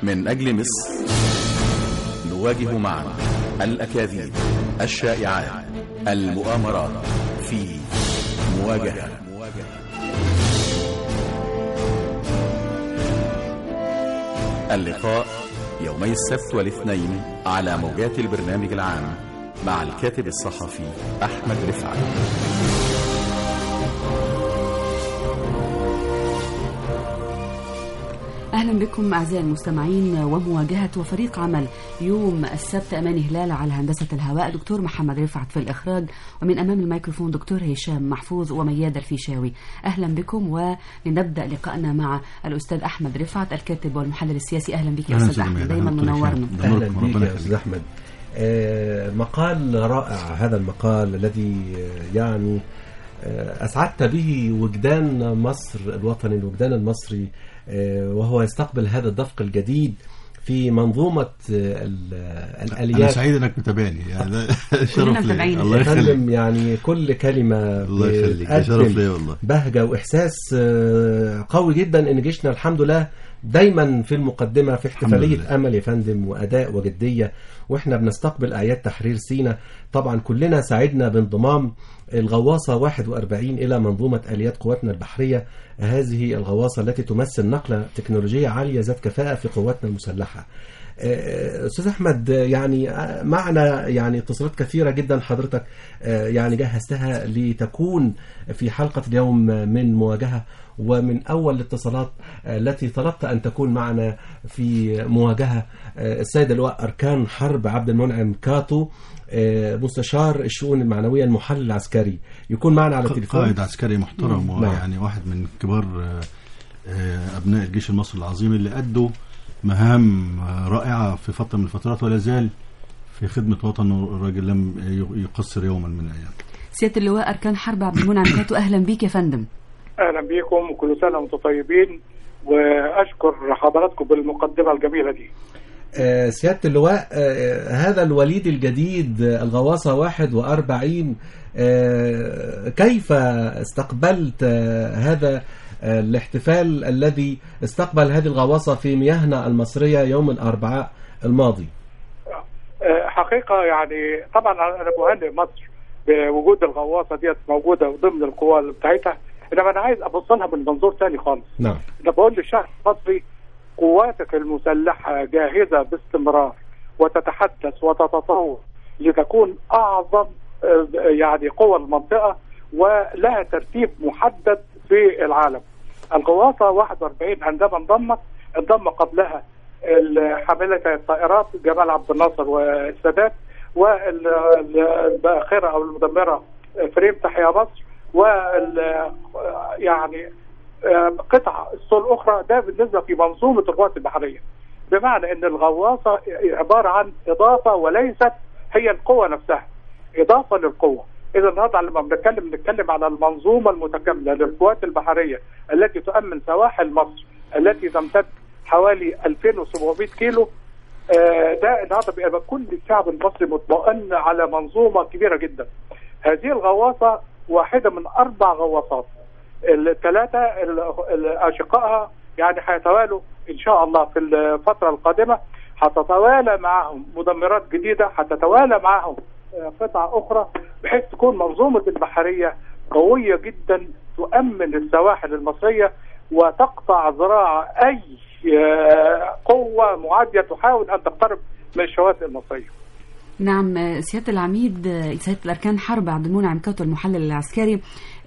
من أجل مصر نواجه معا الأكاذيب الشائعات المؤامرات في مواجهة اللقاء يومي السبت والاثنين على موجات البرنامج العام مع الكاتب الصحفي أحمد رفعت اهلا بكم اعزائي المستمعين ومواجهه وفريق عمل يوم السبت اماني هلال على هندسه الهواء دكتور محمد رفعت في الاخراج ومن امام الميكروفون دكتور هشام محفوظ ومياد الفيشاوي اهلا بكم ولنبدا لقائنا مع الاستاذ احمد رفعت الكاتب والمحلل السياسي اهلا بك يا استاذ احمد دايما منورنا اهلا بك يا استاذ احمد آه مقال رائع هذا المقال الذي يعني آه اسعدت به وجدان مصر الوطني الوجدان المصري وهو يستقبل هذا الدفق الجديد في منظومة الآليات أنا سعيد أنك متابعني يعني ده شرف لي الله يخليك يعني كل كلمة الله يخليك شرف لي والله بهجة وإحساس قوي جدا إن جيشنا الحمد لله دايما في المقدمة في احتفالية أمل يا فندم وأداء وجدية وإحنا بنستقبل أعياد تحرير سينا طبعا كلنا سعدنا بانضمام الغواصة 41 إلى منظومة آليات قواتنا البحرية هذه الغواصة التي تمثل نقلة تكنولوجية عالية ذات كفاءة في قواتنا المسلحة أستاذ أحمد يعني معنا يعني اتصالات كثيرة جدا حضرتك يعني جهزتها لتكون في حلقة اليوم من مواجهة ومن أول الاتصالات التي طلبت أن تكون معنا في مواجهة السيد اللواء أركان حرب عبد المنعم كاتو مستشار الشؤون المعنوية المحلل العسكري يكون معنا على التليفون قائد عسكري محترم ويعني واحد من كبار أبناء الجيش المصري العظيم اللي أدوا مهام رائعة في فترة من الفترات ولا زال في خدمة وطنه الراجل لم يقصر يوما من الأيام سيادة اللواء أركان حرب عبد المنعم كاتو أهلا بيك يا فندم أهلا بيكم وكل سنة وأنتم طيبين وأشكر حضراتكم بالمقدمة الجميلة دي آه سيادة اللواء آه هذا الوليد الجديد الغواصة 41 آه كيف استقبلت هذا الاحتفال الذي استقبل هذه الغواصة في مياهنا المصرية يوم الأربعاء الماضي حقيقة يعني طبعا أنا بهنئ مصر بوجود الغواصة ديت موجودة ضمن القوى بتاعتها إنما أنا عايز أبص لها من منظور ثاني خالص نعم أنا بقول للشعب المصري قواتك المسلحة جاهزة باستمرار وتتحدث وتتطور لتكون أعظم يعني قوى المنطقة ولها ترتيب محدد في العالم الغواصة 41 عندما انضمت انضم قبلها حاملة الطائرات جمال عبد الناصر والسادات والباخرة أو المدمرة فريم تحيا مصر وال يعني قطع الصول الاخرى ده بالنسبه في منظومه القوات البحريه بمعنى ان الغواصه عباره عن اضافه وليست هي القوه نفسها اضافه للقوه اذا النهارده لما بنتكلم بنتكلم على المنظومه المتكامله للقوات البحريه التي تؤمن سواحل مصر التي تمتد حوالي 2700 كيلو آه ده النهارده بيبقى كل الشعب المصري مطمئن على منظومه كبيره جدا هذه الغواصه واحده من اربع غواصات الثلاثه اشقائها يعني هيتوالوا ان شاء الله في الفتره القادمه هتتوالى معهم مدمرات جديده هتتوالى معهم قطع اخرى بحيث تكون منظومه البحريه قويه جدا تؤمن السواحل المصريه وتقطع ذراع اي قوه معاديه تحاول ان تقترب من الشواطئ المصريه. نعم سيادة العميد سيادة الأركان حرب عبد المنعم كاتو المحلل العسكري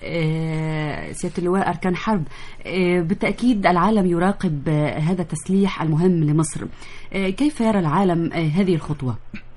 سيادة اللواء أركان حرب بالتأكيد العالم يراقب هذا التسليح المهم لمصر كيف يرى العالم هذه الخطوة؟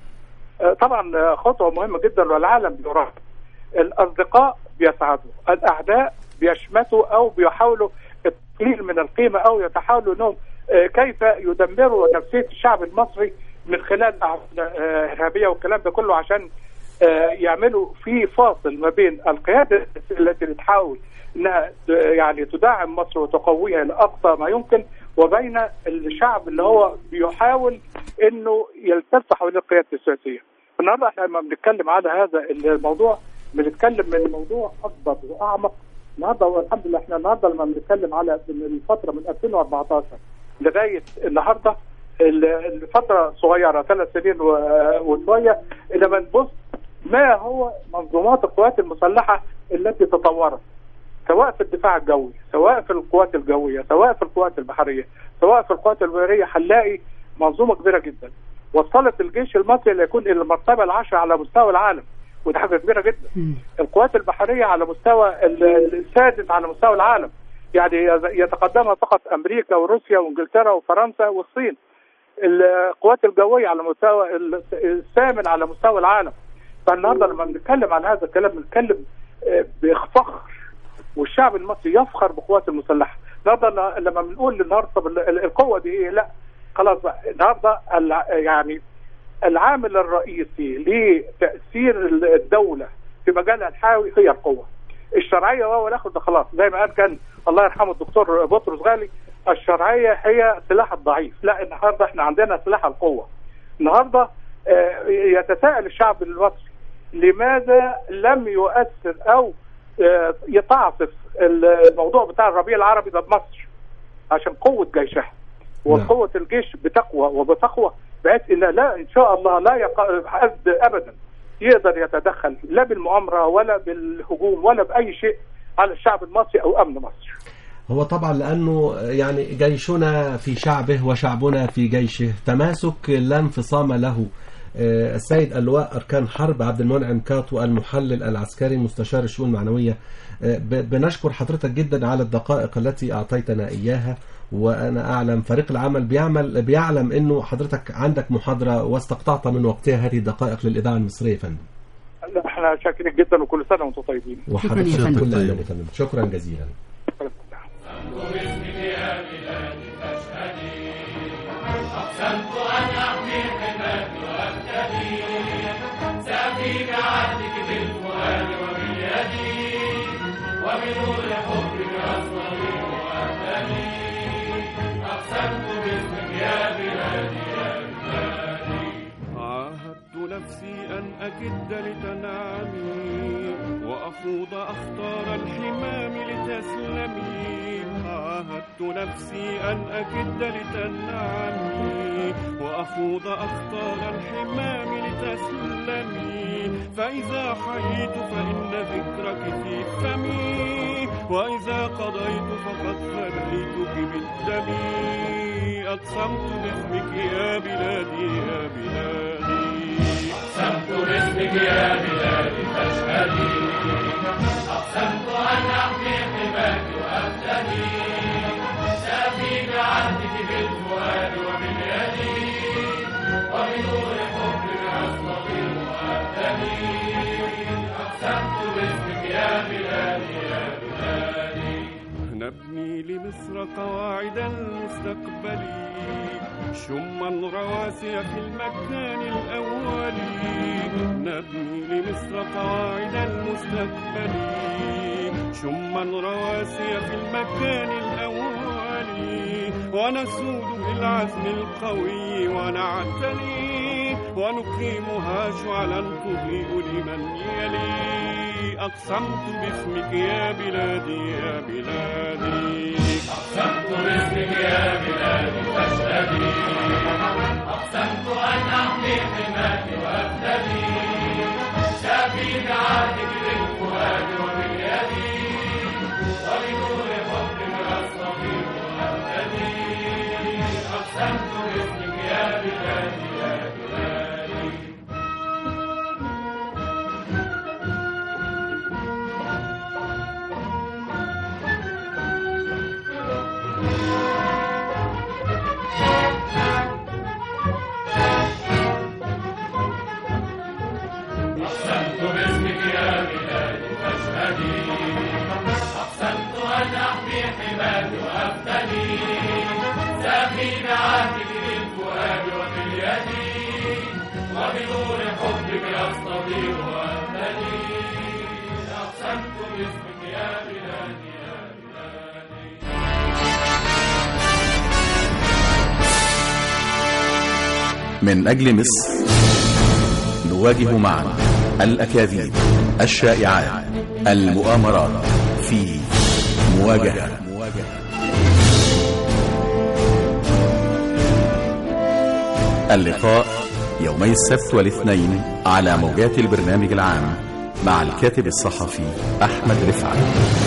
طبعا خطوة مهمة جدا والعالم يراقب الأصدقاء بيسعدوا الأعداء بيشمتوا أو بيحاولوا التقليل من القيمة أو يتحاولوا أنهم كيف يدمروا نفسية الشعب المصري من خلال إرهابية والكلام ده كله عشان يعملوا في فاصل ما بين القياده التي بتحاول انها يعني تدعم مصر وتقويها لاقصى ما يمكن وبين الشعب اللي هو بيحاول انه يلتف حول القياده السياسيه. النهارده احنا لما بنتكلم على هذا الموضوع بنتكلم من موضوع اكبر واعمق النهارده والحمد لله احنا النهارده لما بنتكلم على من الفتره من 2014 لغايه النهارده ال- الفتره صغيره ثلاث سنين و- وشويه انما نبص ما هو منظومات القوات المسلحه التي تطورت سواء في الدفاع الجوي سواء في القوات الجويه سواء في القوات البحريه سواء في القوات البريه هنلاقي منظومه كبيره جدا وصلت الجيش المصري ليكون الى المرتبه العاشره على مستوى العالم ودي حاجه كبيره جدا مم. القوات البحريه على مستوى ال- السادس على مستوى العالم يعني يتقدمها فقط امريكا وروسيا وانجلترا وفرنسا والصين القوات الجويه على مستوى ال- الثامن على مستوى العالم فالنهارده لما بنتكلم عن هذا الكلام بنتكلم آه، بفخر والشعب المصري يفخر بقوات المسلحه النهارده لما بنقول النهارده طب ال- ال- القوه دي ايه لا خلاص بقى النهارده الع- يعني العامل الرئيسي لتاثير الدوله في مجالها الحيوي هي القوه الشرعيه وهو الاخر ده خلاص زي ما قال كان الله يرحمه الدكتور بطرس غالي الشرعيه هي سلاح الضعيف لا النهارده احنا عندنا سلاح القوه النهارده آه، يتساءل الشعب المصري لماذا لم يؤثر او آه، يتعاطف الموضوع بتاع الربيع العربي ضد مصر عشان قوه جيشها وقوه الجيش بتقوى وبتقوى بحيث ان لا ان شاء الله لا يق- حد ابدا يقدر يتدخل لا بالمؤامره ولا بالهجوم ولا باي شيء على الشعب المصري او امن مصر. هو طبعا لأنه يعني جيشنا في شعبه وشعبنا في جيشه تماسك لا انفصام له آه، السيد اللواء أركان حرب عبد المنعم كاطو المحلل العسكري مستشار الشؤون المعنوية آه، ب- بنشكر حضرتك جدا على الدقائق التي أعطيتنا إياها وأنا أعلم فريق العمل بيعمل بيعلم أنه حضرتك عندك محاضرة واستقطعت من وقتها هذه الدقائق للإذاعة المصرية يا فندم لا، احنا شاكرين جدا وكل سنه وانتم طيبين. شكراً يا فندم. كل أمان يا فندم شكرا جزيلا عاهدت نفسي أن أكد لتنعمي وأخوض أخطار الحمام لتسلمي عاهدت نفسي أن أكد لتنعمي وأخوض أخطار الحمام لتسلمي فإذا حييت فإن ذكرك في فمي وإذا قضيت فقد فديتك بالدم أقسمت باسمك يا بلادي يا بلادي أقسمت باسمك يا بلادي فاشهدي أقسمت أن أحمي حماك وأفتدي سأفي بعهدك بالفؤاد وباليد وبنور حبك أستطيع وأهتدي أقسمت باسمك يا بلادي يا بلادي نبني لمصر قواعد المستقبل شما رواسي في المكان الأول نبني لمصر قواعد المستقبل شما رواسي في المكان الأول ونسود بالعزم القوي ونعتني ونقيمها شعلا تضيء لمن يلي أقسمت باسمك يا بلادي يا بلادي أقسمت باسمك يا بلادي فاشهدي أقسمت أن أحمي حماك وأفتدي شافي بعهدك بالفؤاد وباليد وبنور حبك أستطيع وأهتدي أقسمت باسمك يا بلادي يا بلادي أقسمت باسمك يا بلادي فاشهدي أقسمت أن أحمي حماك وأفتدي سأفي بعهدك بالفؤاد وباليد وبنور حبك أستطيع وأهتدي أقسمت باسمك يا بلادي يا بلادي من أجل مصر نواجه معا الأكاذيب الشائعات المؤامرات في مواجهة اللقاء يومي السبت والاثنين على موجات البرنامج العام مع الكاتب الصحفي أحمد رفعت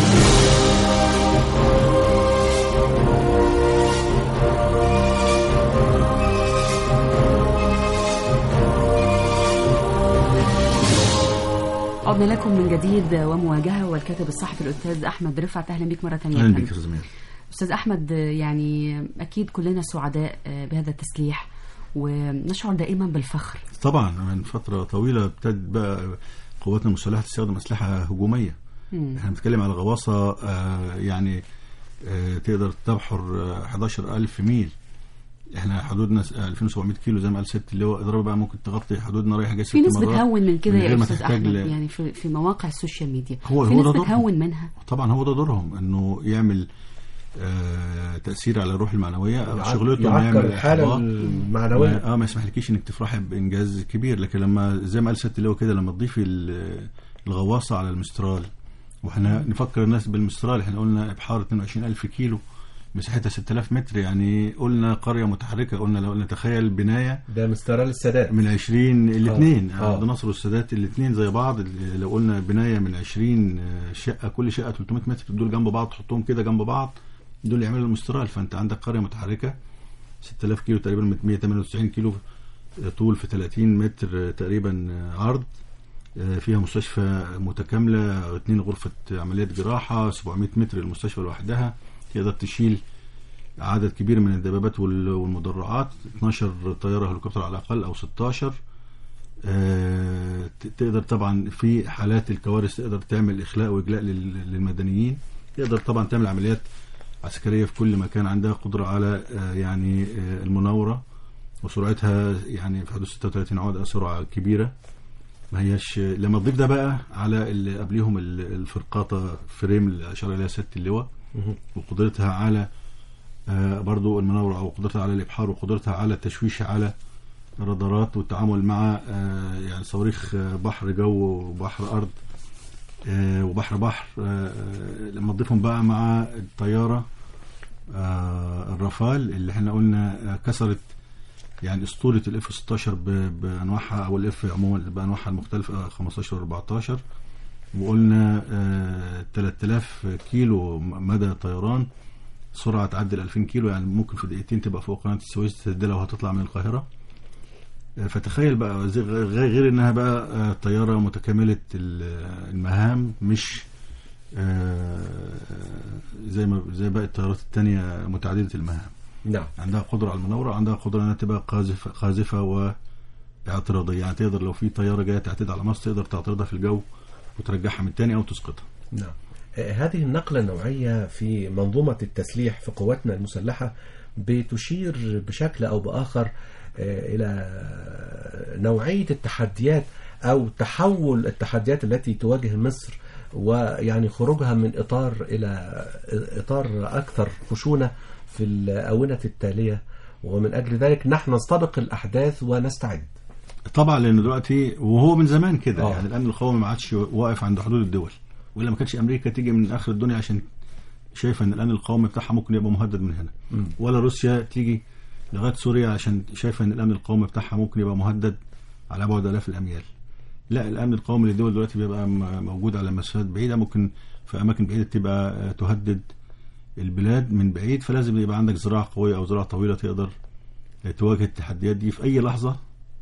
عدنا لكم من جديد ومواجهة والكاتب الصحفي الأستاذ أحمد رفعت أهلا بك مرة ثانية اهلا بك يا زميل أستاذ أحمد يعني أكيد كلنا سعداء بهذا التسليح ونشعر دائما بالفخر طبعا من فتره طويله ابتدت بقى قواتنا المسلحه تستخدم اسلحه هجوميه مم. احنا بنتكلم على غواصه آه، يعني آه، تقدر تبحر آه، 11000 ميل احنا حدودنا س- 2700 كيلو زي ما قال ست اللواء اضرب بقى ممكن تغطي حدودنا رايحه جايه ست في ناس مرات بتهون من كده من يا غير ما أستاذ تحتاج أحمد ل- يعني في, في مواقع السوشيال ميديا هو- في هو ناس ده دورهم. بتهون منها طبعا هو ده دورهم انه يعمل آه تاثير على الروح المعنويه شغلته انه يعكر يعمل الحاله إحباط. المعنويه ما- اه ما يسمحلكيش انك تفرحي بانجاز كبير لكن لما زي ما قال ست اللي هو كده لما تضيفي ال- الغواصه على المسترال واحنا نفكر الناس بالمسترال احنا قلنا ابحار 22000 كيلو مساحتها 6000 متر يعني قلنا قريه متحركه قلنا لو نتخيل بنايه ده مسترال السادات من 20 الاثنين آه. عبد الناصر والسادات الاثنين زي بعض لو قلنا بنايه من 20 شقه كل شقه 300 متر دول جنب بعض تحطهم كده جنب بعض دول يعملوا المسترال فانت عندك قريه متحركه 6000 كيلو تقريبا 198 كيلو طول في 30 متر تقريبا عرض فيها مستشفى متكامله اثنين غرفه عمليات جراحه 700 متر المستشفى لوحدها تقدر تشيل عدد كبير من الدبابات وال- والمدرعات 12 طياره هليكوبتر على الاقل او 16 آه، ت- تقدر طبعا في حالات الكوارث تقدر تعمل اخلاء واجلاء لل- للمدنيين تقدر طبعا تعمل عمليات عسكريه في كل مكان عندها قدره على آه، يعني آه، المناوره وسرعتها يعني في حدود 36 عقده سرعه كبيره ما هياش لما تضيف ده بقى على اللي قبليهم ال- الفرقاطه فريم اللي اشار اليها ست اللواء وقدرتها على آه، برضو المناورة أو قدرتها على الإبحار وقدرتها على التشويش على الرادارات والتعامل مع آه، يعني صواريخ آه، بحر جو وبحر أرض آه، وبحر بحر آه، آه، لما تضيفهم بقى مع الطيارة آه، الرافال اللي احنا قلنا آه، كسرت يعني اسطوره الاف 16 ب- بانواعها او الاف عموما بانواعها المختلفه 15 و 14 وقلنا آه، 3000 كيلو مدى طيران سرعه تعدي ال 2000 كيلو يعني ممكن في دقيقتين تبقى فوق قناه السويس تسدلها وهتطلع من القاهره آه، فتخيل بقى زي- غير غير انها بقى آه، طياره متكامله ال- المهام مش آه، زي ما زي باقي الطيارات التانية متعدده المهام نعم عندها قدرة على المناورة عندها قدرة انها تبقى قاذفة قاذفة واعتراضية يعني تقدر لو في طيارة جاية تعتدي على مصر تقدر تعترضها في الجو وترجعها من تاني او تسقطها نعم آه، هذه النقلة النوعية في منظومة التسليح في قواتنا المسلحة بتشير بشكل أو بآخر آه، إلى نوعية التحديات أو تحول التحديات التي تواجه مصر ويعني خروجها من إطار إلى إطار أكثر خشونة في الآونة التالية ومن أجل ذلك نحن نستبق الأحداث ونستعد طبعا لان دلوقتي وهو من زمان كده آه. يعني الامن القومي ما عادش واقف عند حدود الدول والا ما كانتش امريكا تيجي من اخر الدنيا عشان شايفه ان الامن القومي بتاعها ممكن يبقى مهدد من هنا مم. ولا روسيا تيجي لغايه سوريا عشان شايفه ان الامن القومي بتاعها ممكن يبقى مهدد على بعد الاف الاميال لا الامن القومي للدول دلوقتي بيبقى م- موجود على مسافات بعيده ممكن في اماكن بعيده تبقى آه، تهدد البلاد من بعيد فلازم يبقى عندك زراعه قويه او زراعه طويله تقدر آه، تواجه التحديات دي في اي لحظه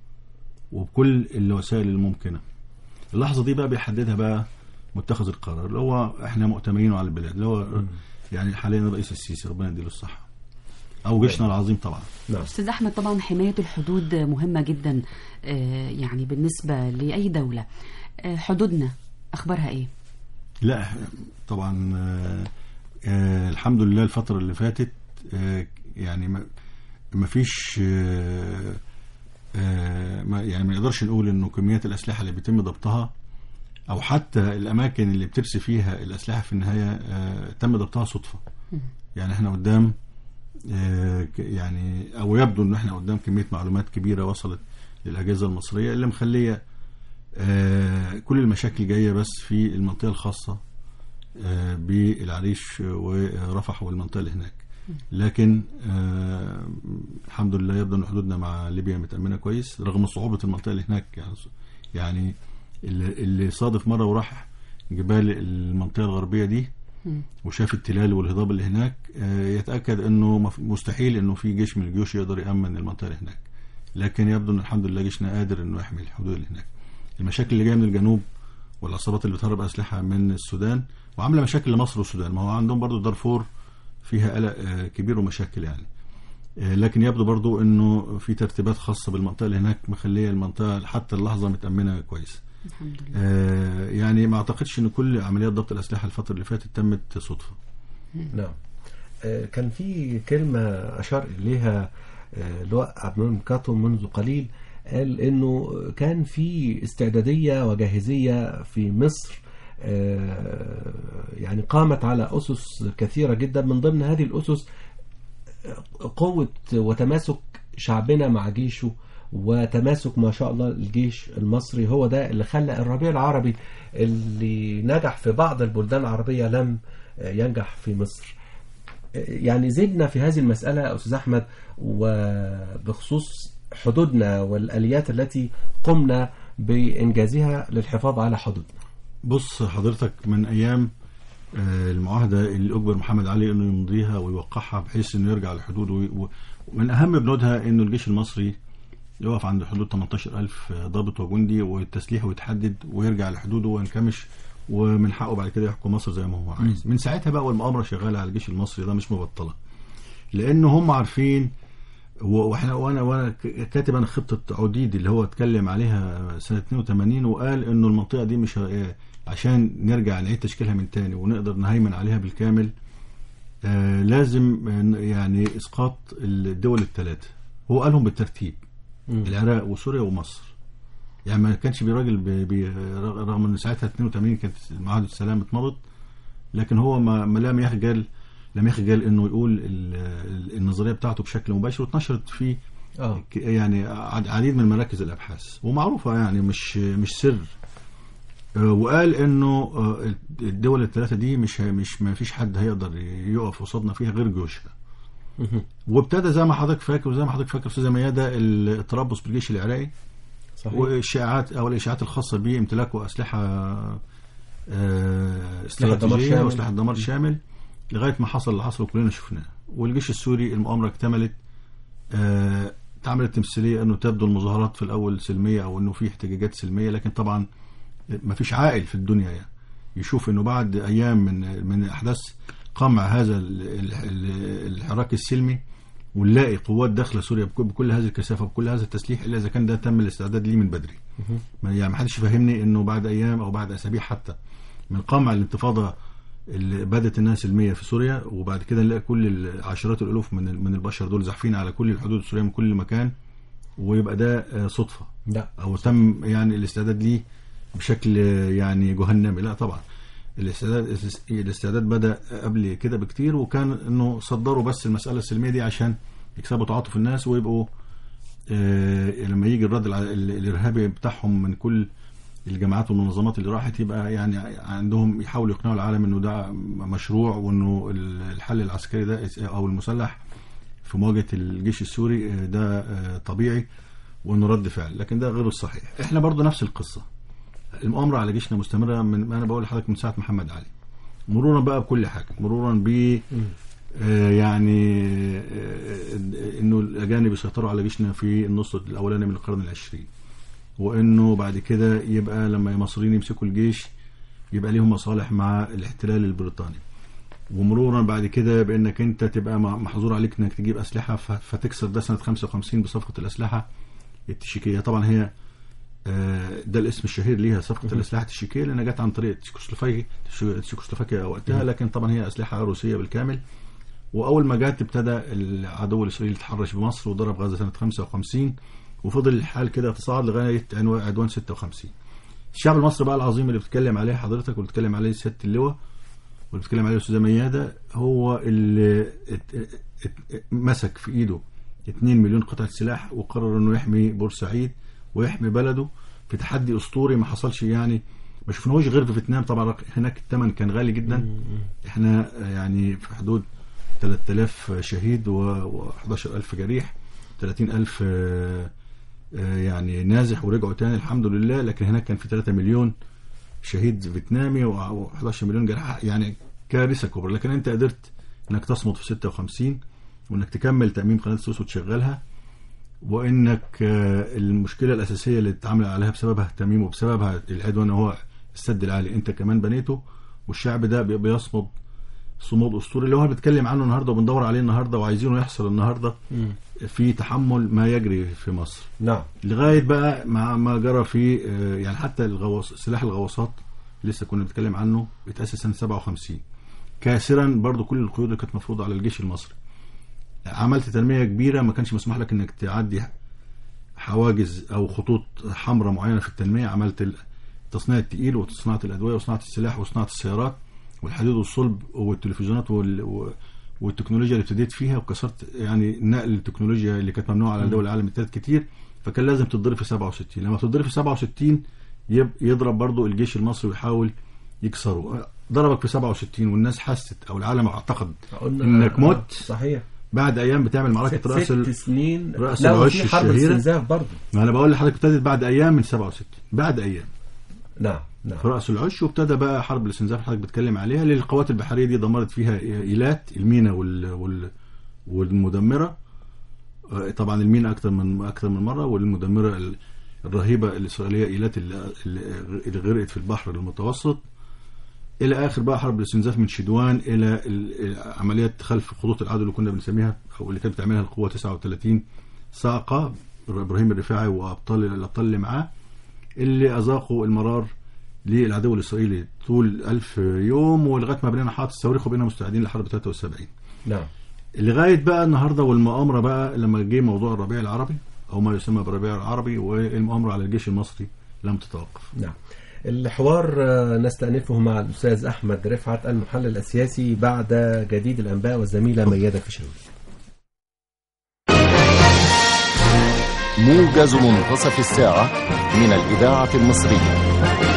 وبكل الوسائل الممكنه اللحظه دي بقى بيحددها بقى متخذ القرار اللي هو احنا مؤتمنين على البلاد اللي هو يعني حاليا الرئيس السيسي ربنا يديله الصحه او جيشنا العظيم طبعا نعم استاذ احمد طبعا حمايه الحدود مهمه جدا آه، يعني بالنسبه لاي دوله آه، حدودنا اخبارها ايه لا طبعا آه، آه، الحمد لله الفترة اللي فاتت آه، يعني ما ما فيش آه، آه، ما يعني ما نقدرش نقول انه كميات الاسلحه اللي بيتم ضبطها او حتى الاماكن اللي بترسي فيها الاسلحه في النهايه آه، تم ضبطها صدفه يعني احنا قدام آه، ك- يعني او يبدو ان احنا قدام كميه معلومات كبيره وصلت للاجهزه المصريه اللي مخليه آه، كل المشاكل جايه بس في المنطقه الخاصه آه، بالعريش ورفح والمنطقه اللي هناك لكن آه الحمد لله يبدو ان حدودنا مع ليبيا متامنه كويس رغم صعوبه المنطقه اللي هناك يعني يعني اللي, اللي صادف مره وراح جبال المنطقه الغربيه دي وشاف التلال والهضاب اللي هناك آه، يتاكد انه مف- مستحيل انه في جيش من الجيوش يقدر يامن المنطقه اللي هناك لكن يبدو ان الحمد لله جيشنا قادر انه يحمي الحدود اللي هناك المشاكل اللي جايه من الجنوب والعصابات اللي بتهرب اسلحه من السودان وعامله مشاكل لمصر والسودان ما هو عندهم برضو دارفور فيها قلق آه، كبير ومشاكل يعني آه، لكن يبدو برضو انه في ترتيبات خاصه بالمنطقه اللي هناك مخليه المنطقه حتى اللحظه متامنه كويس الحمد لله آه، يعني ما اعتقدش ان كل عمليات ضبط الاسلحه الفتره اللي فاتت تمت صدفه نعم آه، كان في كلمة أشار إليها آه، لواء عبد المنعم كاتو منذ قليل قال إنه كان في استعدادية وجاهزية في مصر آه، يعني قامت على أسس كثيرة جدا من ضمن هذه الأسس قوة وتماسك شعبنا مع جيشه وتماسك ما شاء الله الجيش المصري هو ده اللي خلى الربيع العربي اللي نجح في بعض البلدان العربية لم ينجح في مصر يعني زدنا في هذه المسألة يا أستاذ أحمد وبخصوص حدودنا والآليات التي قمنا بإنجازها للحفاظ على حدودنا بص حضرتك من ايام آه، المعاهده اللي اجبر محمد علي انه يمضيها ويوقعها بحيث انه يرجع للحدود وي- و- ومن اهم بنودها انه الجيش المصري يقف عند حدود 18000 ضابط وجندي والتسليح ويتحدد ويرجع لحدوده وينكمش ومن حقه بعد كده يحكم مصر زي ما هو عايز من ساعتها بقى والمؤامره شغاله على الجيش المصري ده مش مبطله لان هم عارفين و- واحنا وانا وانا ك- كاتب انا خطه عديد اللي هو اتكلم عليها سنه 82 وقال انه المنطقه دي مش ه- عشان نرجع نعيد تشكيلها من تاني ونقدر نهيمن عليها بالكامل آه لازم آه، يعني اسقاط الدول الثلاثه هو قالهم بالترتيب العراق وسوريا ومصر يعني ما كانش بيراجل بي بي رغم ان ساعتها 82 كانت معاهده السلام اتمضت لكن هو ما, ما لم يخجل لم يخجل انه يقول ال- ال- النظريه بتاعته بشكل مباشر واتنشرت في آه. ك- يعني عد- عديد من مراكز الابحاث ومعروفه يعني مش مش سر آه، وقال انه آه، الدول الثلاثه دي مش ه- مش ما فيش حد هيقدر يقف قصادنا فيها غير جيوشها وابتدى زي ما حضرتك فاكر وزي ما حضرتك فاكر استاذه ميادة التربص بالجيش العراقي صحيح والشائعات او الاشاعات الخاصه بامتلاكه اسلحه آه، أسلحة دمار استراتيجيه شامل. واسلحه دمار شامل لغايه ما حصل اللي حصل وكلنا شفناه والجيش السوري المؤامره اكتملت آه، اتعملت تمثيليه انه تبدو المظاهرات في الاول سلميه او انه في احتجاجات سلميه لكن طبعا ما فيش عاقل في الدنيا يعني يشوف انه بعد ايام من من احداث قمع هذا ال- ال- ال- الحراك السلمي ونلاقي قوات داخله سوريا بك- بكل هذه الكثافه بكل هذا التسليح الا اذا كان ده تم الاستعداد ليه من بدري ما- يعني ما حدش يفهمني انه بعد ايام او بعد اسابيع حتى من قمع الانتفاضه اللي بدات انها سلميه في سوريا وبعد كده نلاقي كل عشرات الالوف من ال- من البشر دول زاحفين على كل الحدود السوريه من كل مكان ويبقى ده آه، صدفه لا او تم يعني الاستعداد ليه بشكل يعني جهنمي لا طبعا الاستعداد الاستعداد بدا قبل كده بكتير وكان انه صدروا بس المساله السلميه دي عشان يكسبوا تعاطف الناس ويبقوا آه لما يجي الرد الع- ال- الارهابي بتاعهم من كل الجماعات والمنظمات اللي راحت يبقى يعني عندهم يحاولوا يقنعوا العالم انه ده مشروع وانه ال- الحل العسكري ده او المسلح في مواجهه الجيش السوري آه، ده آه، طبيعي وانه رد فعل لكن ده غير الصحيح احنا برضو نفس القصه المؤامره على جيشنا مستمره من انا بقول لحضرتك من ساعه محمد علي مرورا بقى بكل حاجه مرورا ب آه، يعني آه، انه الاجانب يسيطروا على جيشنا في النص الاولاني من القرن العشرين وانه بعد كده يبقى لما المصريين يمسكوا الجيش يبقى ليهم مصالح مع الاحتلال البريطاني ومرورا بعد كده بانك انت تبقى مع- محظور عليك انك تجيب اسلحه ف- فتكسر ده سنه 55 بصفقه الاسلحه التشيكيه طبعا هي آه، ده الاسم الشهير ليها صفقه الاسلحه التشيكيه لانها جت عن طريق تشيكوسلوفاكيا تشيكوسلوفاكيا وقتها لكن طبعا هي اسلحه روسيه بالكامل واول ما جت ابتدى العدو الاسرائيلي يتحرش بمصر وضرب غزه سنه 55 وفضل الحال كده يتصاعد لغايه عنوان- عدوان 56 الشعب المصري بقى العظيم اللي بتتكلم عليه حضرتك واللي بتتكلم عليه سياده اللواء واللي بتتكلم عليه الاستاذه مياده هو اللي ات- ات- مسك في ايده 2 مليون قطعه سلاح وقرر انه يحمي بورسعيد ويحمي بلده في تحدي اسطوري ما حصلش يعني ما شفناهوش غير في فيتنام طبعا هناك الثمن كان غالي جدا احنا يعني في حدود 3000 شهيد و11000 جريح 30000 آه، آه، يعني نازح ورجعوا تاني الحمد لله لكن هناك كان في 3 مليون شهيد فيتنامي و11 مليون جريح يعني كارثه كبرى لكن انت قدرت انك تصمد في 56 وانك تكمل تامين قناه السويس وتشغلها وانك آه، المشكله الاساسيه اللي اتعامل عليها بسببها التميم وبسببها العدوان هو السد العالي انت كمان بنيته والشعب ده بي- بيصمد صمود اسطوري اللي هو بنتكلم عنه النهارده وبندور عليه النهارده وعايزينه يحصل النهارده في تحمل ما يجري في مصر نعم لغايه بقى مع ما جرى في آه، يعني حتى الغواص سلاح الغواصات لسه كنا بنتكلم عنه اتاسس سنه 57 كاسرا برضو كل القيود اللي كانت مفروضه على الجيش المصري عملت تنميه كبيره ما كانش مسموح لك انك تعدي حواجز او خطوط حمراء معينه في التنميه عملت ال- تصنيع التقيل وصناعه الادويه وصناعه السلاح وصناعه السيارات والحديد والصلب والتلفزيونات وال... و- والتكنولوجيا اللي ابتديت فيها وكسرت يعني نقل التكنولوجيا اللي كانت ممنوعه على دول العالم الثالث كتير فكان لازم تتضرب في 67 لما تتضرب في 67 يب... يضرب برضو الجيش المصري ويحاول يكسره ضربك في 67 والناس حست او العالم اعتقد قلنا انك مت صحيح بعد ايام بتعمل معركه راس ست ال... سنين رأس لا العش وفي حرب الشهيرة. استنزاف برضه ما انا بقول لحضرتك ابتدت بعد ايام من 67 بعد ايام نعم نعم في راس العش وابتدى بقى حرب الاستنزاف اللي حضرتك بتتكلم عليها اللي القوات البحريه دي دمرت فيها ايلات المينا وال... وال... والمدمره آه، طبعا المينا اكتر من اكتر من مره والمدمره ال- الرهيبه الاسرائيليه ايلات اللي, اللي غرقت في البحر المتوسط الى اخر بقى حرب الاستنزاف من شدوان الى ال- عمليات خلف خطوط العدو اللي كنا بنسميها او اللي كانت بتعملها القوه 39 صاعقه ابراهيم الرفاعي وابطال الابطال اللي معاه اللي اذاقوا المرار للعدو الاسرائيلي طول ألف يوم ولغايه ما بنينا حاطط الصواريخ وبقينا مستعدين لحرب 73 نعم لغايه بقى النهارده والمؤامره بقى لما جه موضوع الربيع العربي او ما يسمى بالربيع العربي والمؤامره على الجيش المصري لم تتوقف نعم الحوار آه، نستأنفه مع الأستاذ أحمد رفعت المحلل السياسي بعد جديد الأنباء والزميلة ميادة فشاوي موجز منتصف الساعة من الإذاعة المصرية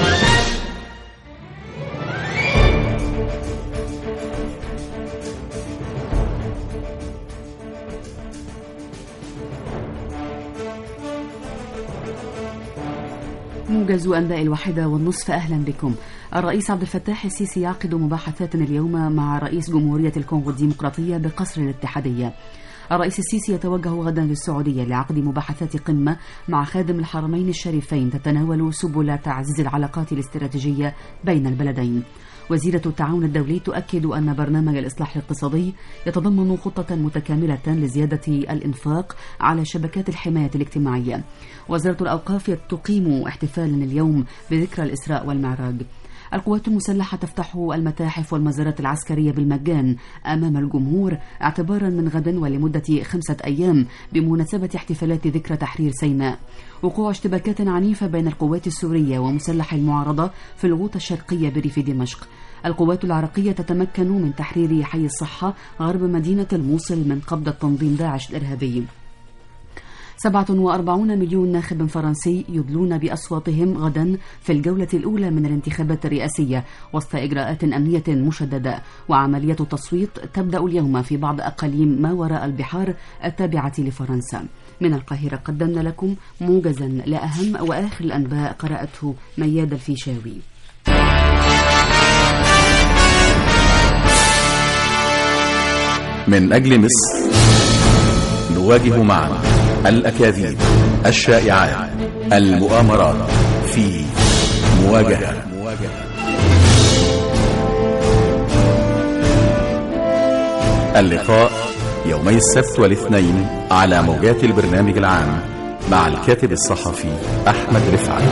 موجز أنباء الواحدة والنصف أهلا بكم الرئيس عبد الفتاح السيسي يعقد مباحثات اليوم مع رئيس جمهورية الكونغو الديمقراطية بقصر الاتحادية الرئيس السيسي يتوجه غدا للسعودية لعقد مباحثات قمة مع خادم الحرمين الشريفين تتناول سبل تعزيز العلاقات الاستراتيجية بين البلدين وزيرة التعاون الدولي تؤكد أن برنامج الإصلاح الاقتصادي يتضمن خطة متكاملة لزيادة الإنفاق على شبكات الحماية الاجتماعية وزارة الأوقاف تقيم احتفالا اليوم بذكرى الإسراء والمعراج القوات المسلحة تفتح المتاحف والمزارات العسكرية بالمجان أمام الجمهور اعتبارا من غد ولمدة خمسة أيام بمناسبة احتفالات ذكرى تحرير سيناء وقوع اشتباكات عنيفة بين القوات السورية ومسلح المعارضة في الغوطة الشرقية بريف دمشق القوات العراقية تتمكن من تحرير حي الصحة غرب مدينة الموصل من قبضة تنظيم داعش الإرهابي 47 مليون ناخب فرنسي يدلون بأصواتهم غدا في الجولة الأولى من الانتخابات الرئاسية وسط إجراءات أمنية مشددة وعملية تصويت تبدأ اليوم في بعض أقاليم ما وراء البحار التابعة لفرنسا من القاهرة قدمنا لكم موجزا لأهم وآخر الأنباء قرأته مياد الفيشاوي من أجل مصر نواجه معا الأكاذيب الشائعات المؤامرات في مواجهة اللقاء يومي السبت والاثنين على موجات البرنامج العام مع الكاتب الصحفي أحمد رفعت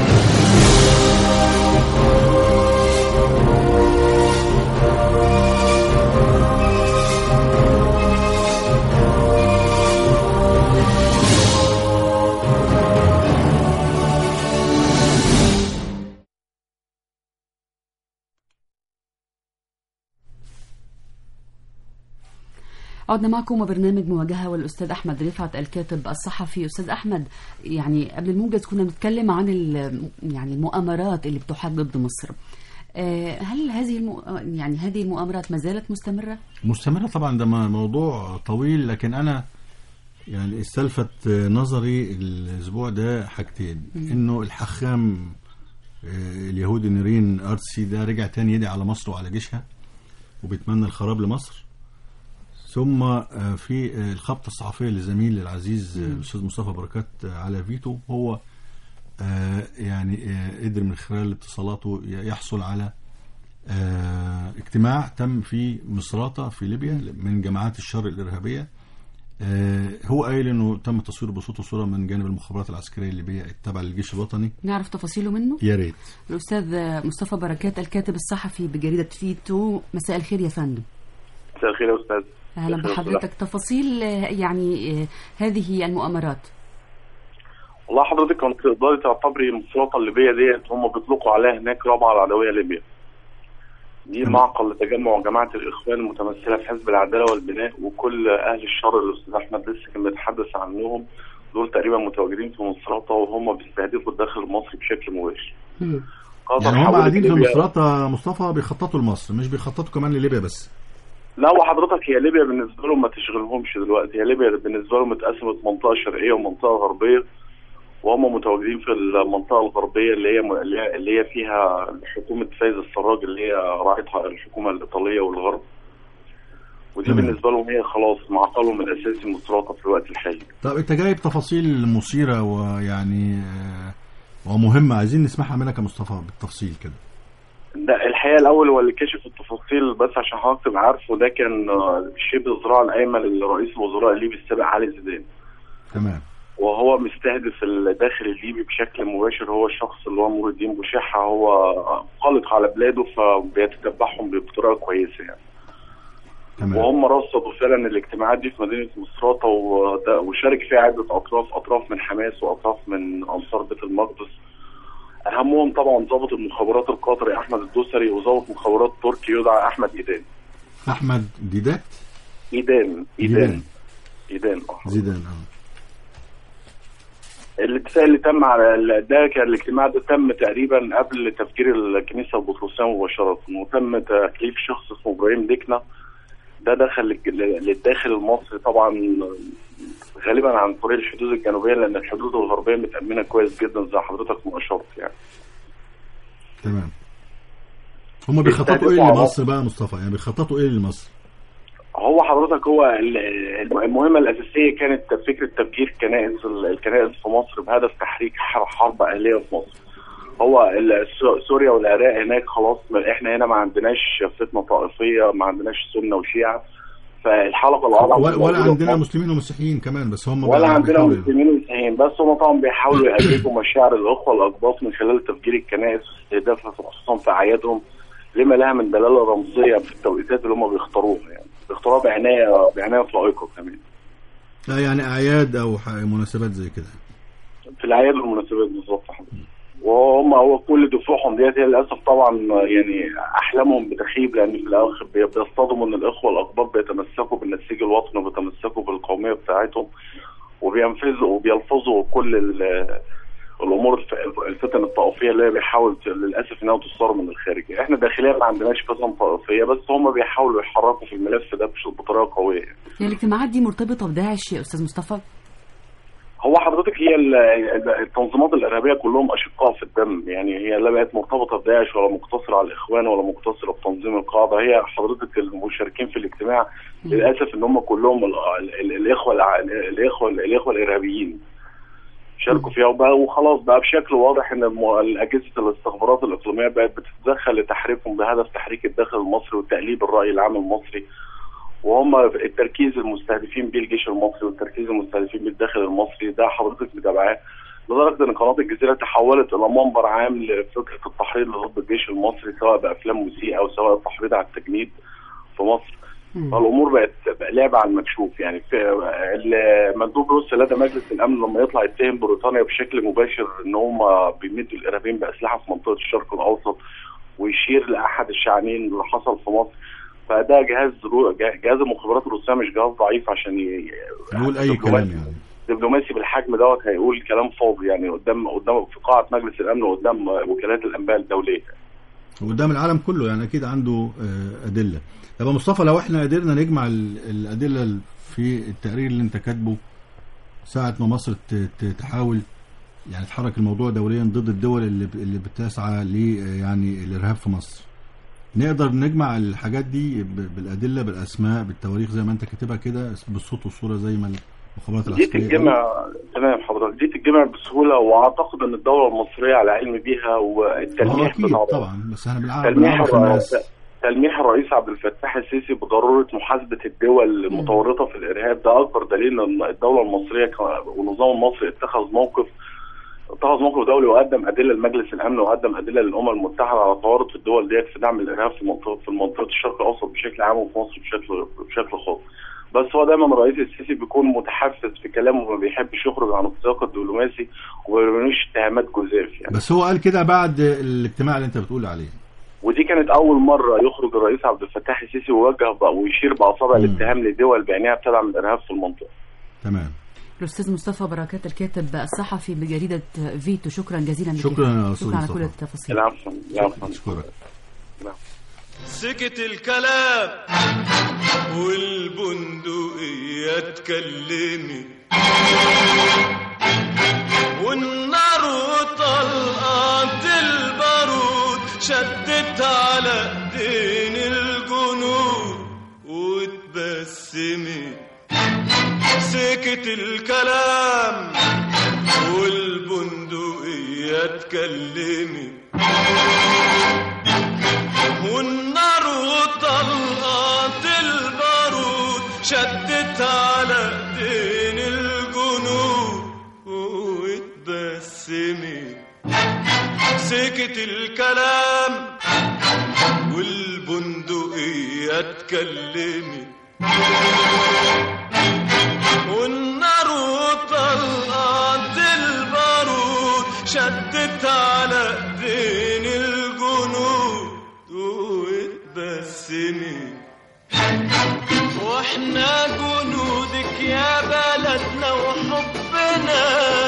عدنا معكم وبرنامج مواجهة والأستاذ أحمد رفعت الكاتب الصحفي أستاذ أحمد يعني قبل الموجز كنا بنتكلم عن ال- يعني المؤامرات اللي بتحاك ضد مصر آه، هل هذه المو... يعني هذه المؤامرات ما زالت مستمرة؟ مستمرة طبعا ده موضوع طويل لكن أنا يعني استلفت نظري الأسبوع ده حاجتين إنه الحخام آه، اليهودي نيرين أرتسي ده رجع تاني يدعي على مصر وعلى جيشها وبيتمنى الخراب لمصر ثم آه، في آه، الخبطة الصحفية لزميل العزيز آه، الأستاذ مصطفى بركات آه، على فيتو هو آه، يعني آه، قدر من خلال اتصالاته ي- يحصل على آه، اجتماع تم في مصراتة في ليبيا من جماعات الشر الإرهابية آه، هو قايل انه تم تصوير بصوت وصورة من جانب المخابرات العسكرية الليبية التابعة للجيش الوطني نعرف تفاصيله منه؟ يا ريت الأستاذ مصطفى بركات الكاتب الصحفي بجريدة فيتو مساء الخير يا فندم مساء الخير يا استاذ أهلا مساء الخير. بحضرتك تفاصيل آه، يعني آه، هذه المؤامرات والله حضرتك كانت تقدري تعتبري المسلطه الليبيه ديت هم بيطلقوا عليها هناك رابعه العدويه ليبيا دي معقل لتجمع جماعه الاخوان المتمثله في حزب العداله والبناء وكل اهل الشر اللي الاستاذ احمد لسه كان بيتحدث عنهم دول تقريبا متواجدين في مصراتة وهم بيستهدفوا الداخل المصري بشكل مباشر قطر يعني هم حاولت قاعدين في ليبيا- مصراتة مصطفى بيخططوا لمصر مش بيخططوا كمان لليبيا بس لا وحضرتك هي ليبيا بالنسبه لهم ما تشغلهمش دلوقتي هي ليبيا بالنسبه لهم اتقسمت منطقه شرقيه ومنطقه غربيه وهم متواجدين في المنطقه الغربيه اللي هي اللي هي- اللي هي فيها حكومه فايز السراج اللي هي راعتها الحكومه الايطاليه والغرب ودي تمام. بالنسبه لهم هي خلاص معقلهم الاساسي المسرطه في الوقت الحالي طب انت جايب تفاصيل مثيرة ويعني آه، ومهمة عايزين نسمعها منك يا مصطفى بالتفصيل كده ده الحقيقه الاول هو اللي كشف التفاصيل بس عشان حضرتك تبقى عارفه ده كان آه، شبه الذراع الايمن لرئيس الوزراء الليبي السابق علي زيدان تمام وهو مستهدف الداخل الليبي بشكل مباشر هو الشخص اللي هو نور الدين بوشيحة هو قلق على بلاده فبيتتبعهم بطريقة كويسة يعني تمام وهم رصدوا فعلا الاجتماعات دي في مدينة مصراتة وده- وشارك فيها عدة أطراف أطراف من حماس وأطراف من أنصار بيت المقدس أهمهم طبعا ضابط المخابرات القطري أحمد الدوسري وضابط مخابرات تركي يدعى أحمد إيدان احمد ديدات إيدان إيدان. إيدان إيدان آه. زيدان اه الاتفاق اللي تم على ال- ده كان الاجتماع ده تم تقريبا قبل تفجير الكنيسه البطرسيه مباشره وتم تكليف شخص اسمه ابراهيم ديكنا ده دخل للج- للداخل المصري طبعا غالبا عن طريق الحدود الجنوبيه لان الحدود الغربيه متامنه كويس جدا زي حضرتك ما اشرت يعني تمام هم بيخططوا ايه لمصر بقى يا مصطفى يعني بيخططوا ايه لمصر هو حضرتك هو ال- المهمه الاساسيه كانت فكره تفجير كنائس الكنائس في مصر بهدف تحريك ح- حرب اهليه في مصر هو ال- سو- سوريا والعراق هناك خلاص ما- احنا هنا ما عندناش فتنه طائفيه ما عندناش سنه وشيعه فالحلقه الاضعف و- ولا الموجودة في عندنا مصر- مسلمين ومسيحيين كمان بس هم ولا بقى عندنا بيحاولوا- مسلمين ومسيحيين بس هم طبعا بيحاولوا يأججوا مشاعر الاخوه الاقباط من خلال تفجير الكنائس واستهدافها خصوصا في اعيادهم لما لها من دلاله رمزيه في التوقيتات اللي هم بيختاروها يعني بيختاروها بعنايه بعنايه فائقه كمان لا يعني اعياد او ح- مناسبات زي كده في الاعياد والمناسبات بالظبط يا حضرتك. وهم هو كل دفوعهم ديت هي للاسف طبعا يعني احلامهم بتخيب لان في الاخر بي- بيصطدموا ان الاخوه الاقباط بيتمسكوا بالنسيج الوطني وبيتمسكوا بالقوميه بتاعتهم وبينفذوا وبيلفظوا كل ال- الامور الف- الفتن الطائفيه اللي هي بيحاول ت- للاسف انها تصدر من الخارج احنا داخليا ما عندناش فتن طائفيه بس هم بيحاولوا يحركوا في الملف ده بش- بطريقه قويه هي الاجتماعات دي مرتبطة بداعش يا أستاذ مصطفى؟ هو حضرتك هي ال- ال- التنظيمات الارهابيه كلهم اشقاء في الدم يعني هي لا بقت مرتبطه بداعش ولا مقتصره على الاخوان ولا مقتصره بتنظيم القاعده هي حضرتك المشاركين في الاجتماع للاسف ان هم كلهم ال- ال- الاخوه الع- الاخوه الاخوه الارهابيين شاركوا فيها وبقى وخلاص بقى بشكل واضح ان الم- اجهزه الاستخبارات الاقليميه بقت بتتدخل لتحريكهم بهدف تحريك الداخل المصري وتقليب الراي العام المصري وهم التركيز المستهدفين بيه الجيش المصري والتركيز المستهدفين بيه الداخل المصري ده حضرتك متابعاه لدرجه ان قناه الجزيره تحولت الى منبر عام لفكره التحريض ضد الجيش المصري سواء بافلام مسيئه او سواء التحريض على التجنيد في مصر فالامور بقت بقى لعبه على المكشوف يعني في ال- مندوب روسيا لدى مجلس الامن لما يطلع يتهم بريطانيا بشكل مباشر ان هم بيمدوا الارهابيين باسلحه في منطقه الشرق الاوسط ويشير لاحد الشعنين اللي حصل في مصر فده جهاز رو... جهاز المخابرات الروسيه مش جهاز ضعيف عشان ي... يقول اي دبلوماسي- كلام يعني دبلوماسي بالحجم دوت هيقول كلام فاضي يعني قدام قدام في قاعه مجلس الامن وقدام وكالات الانباء الدوليه قدام العالم كله يعني اكيد عنده آه، ادله طب يا مصطفى لو احنا قدرنا نجمع ال- الادله في التقرير اللي انت كاتبه ساعه ما مصر ت- ت- تحاول يعني تحرك الموضوع دوليا ضد الدول اللي ب- اللي بتسعى ل يعني الارهاب في مصر نقدر نجمع الحاجات دي ب- بالادله بالاسماء بالتواريخ زي ما انت كاتبها كده بالصوت والصوره زي ما المخابرات دي العسكريه تتجمع تمام حضرتك دي تتجمع بسهوله واعتقد ان الدوله المصريه على علم بيها آه، والتلميح اكيد بتاع طبعا بس احنا بنعرف تلميح بنعرف الر- الناس تلميح الرئيس عبد الفتاح السيسي بضروره محاسبه الدول المتورطه في الارهاب ده اكبر دليل ان الدوله المصريه ك- والنظام المصري اتخذ موقف اتخذ موقف دولي وقدم ادله لمجلس الامن وقدم ادله للامم المتحده على تورط الدول ديت في دعم الارهاب في منطقه في منطقه الشرق الاوسط بشكل عام وفي مصر بشكل بشكل خاص. بس هو دايما الرئيس السيسي بيكون متحفز في كلامه وما بيحبش يخرج عن السياق الدبلوماسي وما بيرميش اتهامات جزاف يعني. بس هو قال كده بعد الاجتماع اللي انت بتقول عليه ودي كانت اول مره يخرج الرئيس عبد الفتاح السيسي ويوجه بقى ويشير باصابع مم. الاتهام لدول بعينها بتدعم الارهاب في المنطقه. تمام الاستاذ مصطفى بركات الكاتب الصحفي بجريده فيتو شكرا جزيلا لك شكرا يا أستاذ شكرا على مصطفى. كل التفاصيل العفو العفو اشكرك سكت الكلام والبندقية اتكلمت والنار وطلقات البارود شدت على ايدين الجنود واتبسمت سكت الكلام والبندقية اتكلمت والنار وطلقات البارود شدت على ايدين الجنود واتبسمت سكت الكلام والبندقية اتكلمت والنار وطلقات البارود شدت على ايدين الجنود واتبسمت واحنا جنودك يا بلدنا وحبنا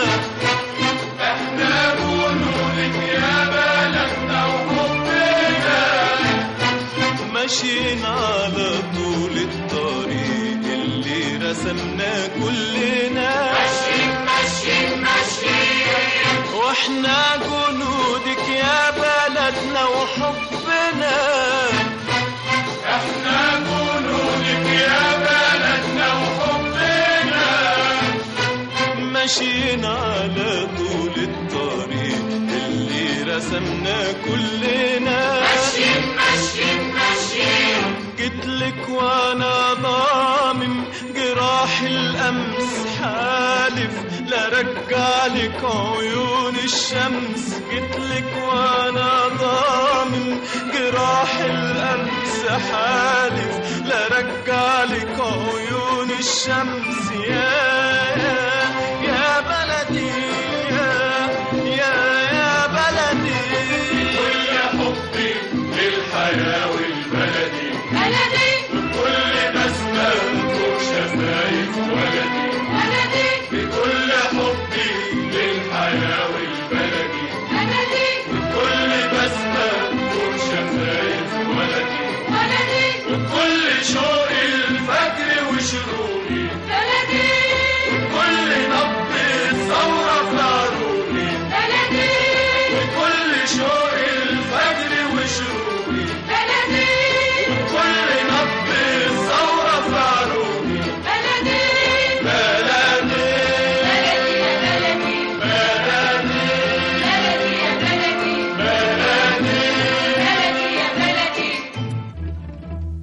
احنا جنودك يا بلدنا وحبنا ماشيين على طول الطريق اللي رسمناه كلنا ماشيين ماشيين ماشيين واحنا جنودك يا بلدنا وحبنا احنا جنودك يا بلدنا وحبنا ماشيين على طول الطريق اللي رسمناه كلنا ماشيين ماشيين ماشيين جيتلك وانا ضامم جراح الامس حالف لا رجعلك عيون الشمس جيتلك وانا ضامم جراح الامس حالف لا رجعلك عيون الشمس يا يا يا بلدي يا يا يا بلدي كل حبي للحياة والبلدي بلدي كل بسمة فوق شفايف ولدي ولدي بكل حبي للحياة والبلدي بلدي كل بسمة فوق شفايف ولدي ولدي وكل شوق الفجر وشروقي بلدي وكل نبض الثورة في عروقي بلدي وكل شوق الفجر وشروقي بلدي وكل نبض الثورة في عروقي بلدي بلدي بلدي يا بلدي بلدي بلدي يا بلدي بلدي بلدي يا بلدي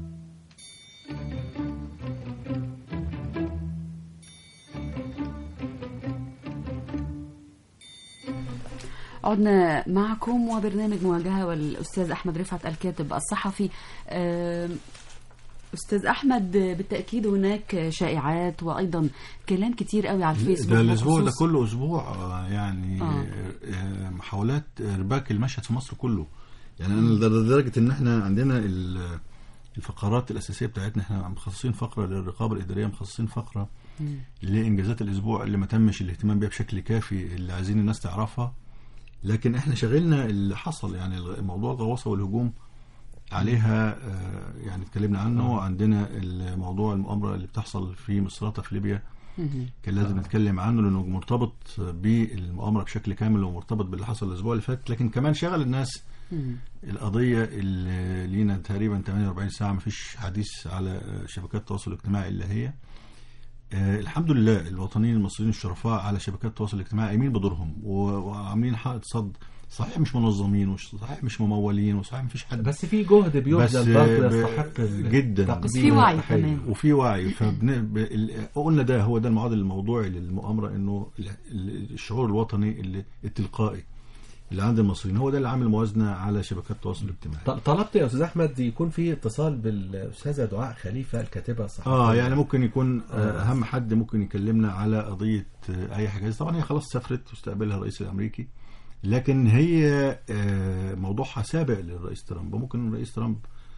عدنا معكم وبرنامج مواجهة والأستاذ أحمد رفعت الكاتب الصحفي آم، أستاذ أحمد بالتأكيد هناك شائعات وأيضا كلام كتير قوي على الفيسبوك ده الاسبوع ده بخصوص- كله اسبوع آه، يعني آه. آه، محاولات ارباك المشهد في مصر كله يعني انا لدرجه ان احنا عندنا ال- الفقرات الاساسيه بتاعتنا احنا مخصصين فقره للرقابه الاداريه مخصصين فقره لانجازات الاسبوع اللي ما تمش الاهتمام بيها بشكل كافي اللي عايزين الناس تعرفها لكن احنا شغلنا اللي حصل يعني الغ- موضوع الغواصه والهجوم عليها آه، يعني اتكلمنا عنه عندنا الموضوع المؤامره اللي بتحصل في مصراتة في ليبيا مهم. كان لازم نتكلم عنه لانه مرتبط بالمؤامره بشكل كامل ومرتبط باللي حصل الاسبوع اللي فات لكن كمان شغل الناس مم. القضيه اللي لينا تقريبا 48 ساعه ما فيش حديث على شبكات التواصل الاجتماعي الا هي آه، الحمد لله الوطنيين المصريين الشرفاء على شبكات التواصل الاجتماعي قايمين بدورهم و- وعاملين حائط صد صحيح مش منظمين وصحيح مش ممولين وصحيح مفيش حد بس في جهد بس بيبذل برضه ب- يستحق ال- جدا تقديم بس في وعي التحية. كمان. وفي وعي فبن... ب... ال- قلنا ده هو ده المعادل الموضوعي للمؤامره انه ال- ال- الشعور الوطني اللي التلقائي اللي عند المصريين هو ده اللي عامل موازنه على شبكات التواصل الاجتماعي ط- طلبت يا استاذ احمد يكون في اتصال بالاستاذه دعاء خليفه الكاتبه الصحفيه اه يعني ممكن يكون آه، اهم حد ممكن يكلمنا على قضيه آه، اي حاجه طبعا هي خلاص سافرت واستقبلها الرئيس الامريكي لكن هي آه، موضوعها سابق للرئيس ترامب ممكن الرئيس ترامب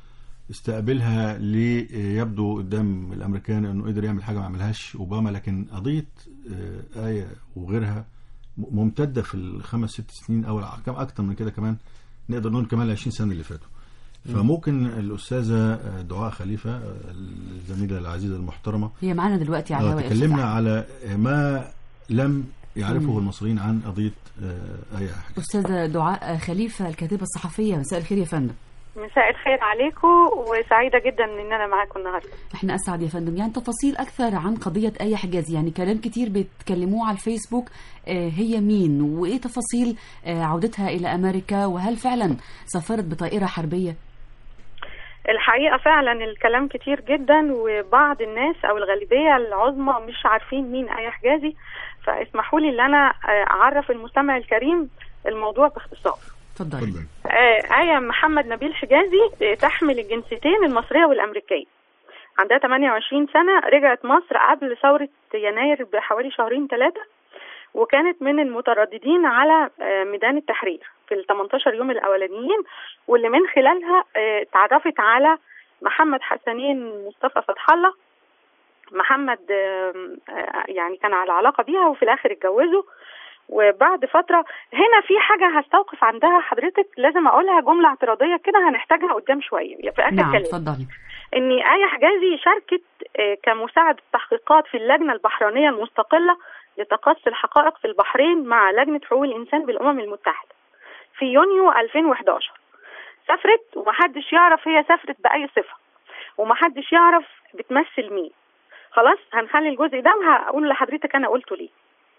استقبلها ليبدو قدام الامريكان انه قدر يعمل حاجه ما عملهاش اوباما لكن قضيه آه، ايه وغيرها م- ممتده في الخمس ست سنين او كم اكتر من كده كمان نقدر نقول كمان ال 20 سنه اللي فاتوا فممكن الاستاذه دعاء خليفه الزميله العزيزه المحترمه هي معانا دلوقتي على آه، الهواء يا أستاذ تكلمنا أحمد. على ما لم يعرفه المصريين عن قضيه آه، اي حاجه أستاذة دعاء خليفة الكاتبة الصحفية مساء الخير يا فندم مساء الخير عليكم وسعيدة جدا ان انا معاكم النهارده احنا اسعد يا فندم يعني تفاصيل اكثر عن قضيه اي حجازي يعني كلام كتير بيتكلموه على الفيسبوك آه، هي مين وايه تفاصيل آه، عودتها الى امريكا وهل فعلا سافرت بطائره حربيه الحقيقة فعلا الكلام كتير جدا وبعض الناس او الغالبية العظمى مش عارفين مين آية حجازي فاسمحوا لي ان انا آه، اعرف المستمع الكريم الموضوع باختصار اتفضلي اتفضل آه، آية محمد نبيل حجازي آه، تحمل الجنسيتين المصرية والأمريكية عندها 28 سنة رجعت مصر قبل ثورة يناير بحوالي شهرين ثلاثة وكانت من المترددين على آه، ميدان التحرير في ال 18 يوم الأولانيين واللي من خلالها آه، اتعرفت على محمد حسنين مصطفى فتح الله محمد آم، آه، يعني كان على علاقة بيها وفي الآخر اتجوزوا وبعد فترة هنا في حاجة هستوقف عندها حضرتك لازم أقولها جملة اعتراضية كده هنحتاجها قدام شوية في آخر نعم كلام اتفضلي ان آية حجازي شاركت آه، كمساعد تحقيقات في اللجنة البحرينية المستقلة لتقصي الحقائق في البحرين مع لجنة حقوق الإنسان بالأمم المتحدة في يونيو 2011 سافرت ومحدش يعرف هي سافرت بأي صفة ومحدش يعرف بتمثل مين خلاص هنخلي الجزء ده وهقول لحضرتك أنا قلته ليه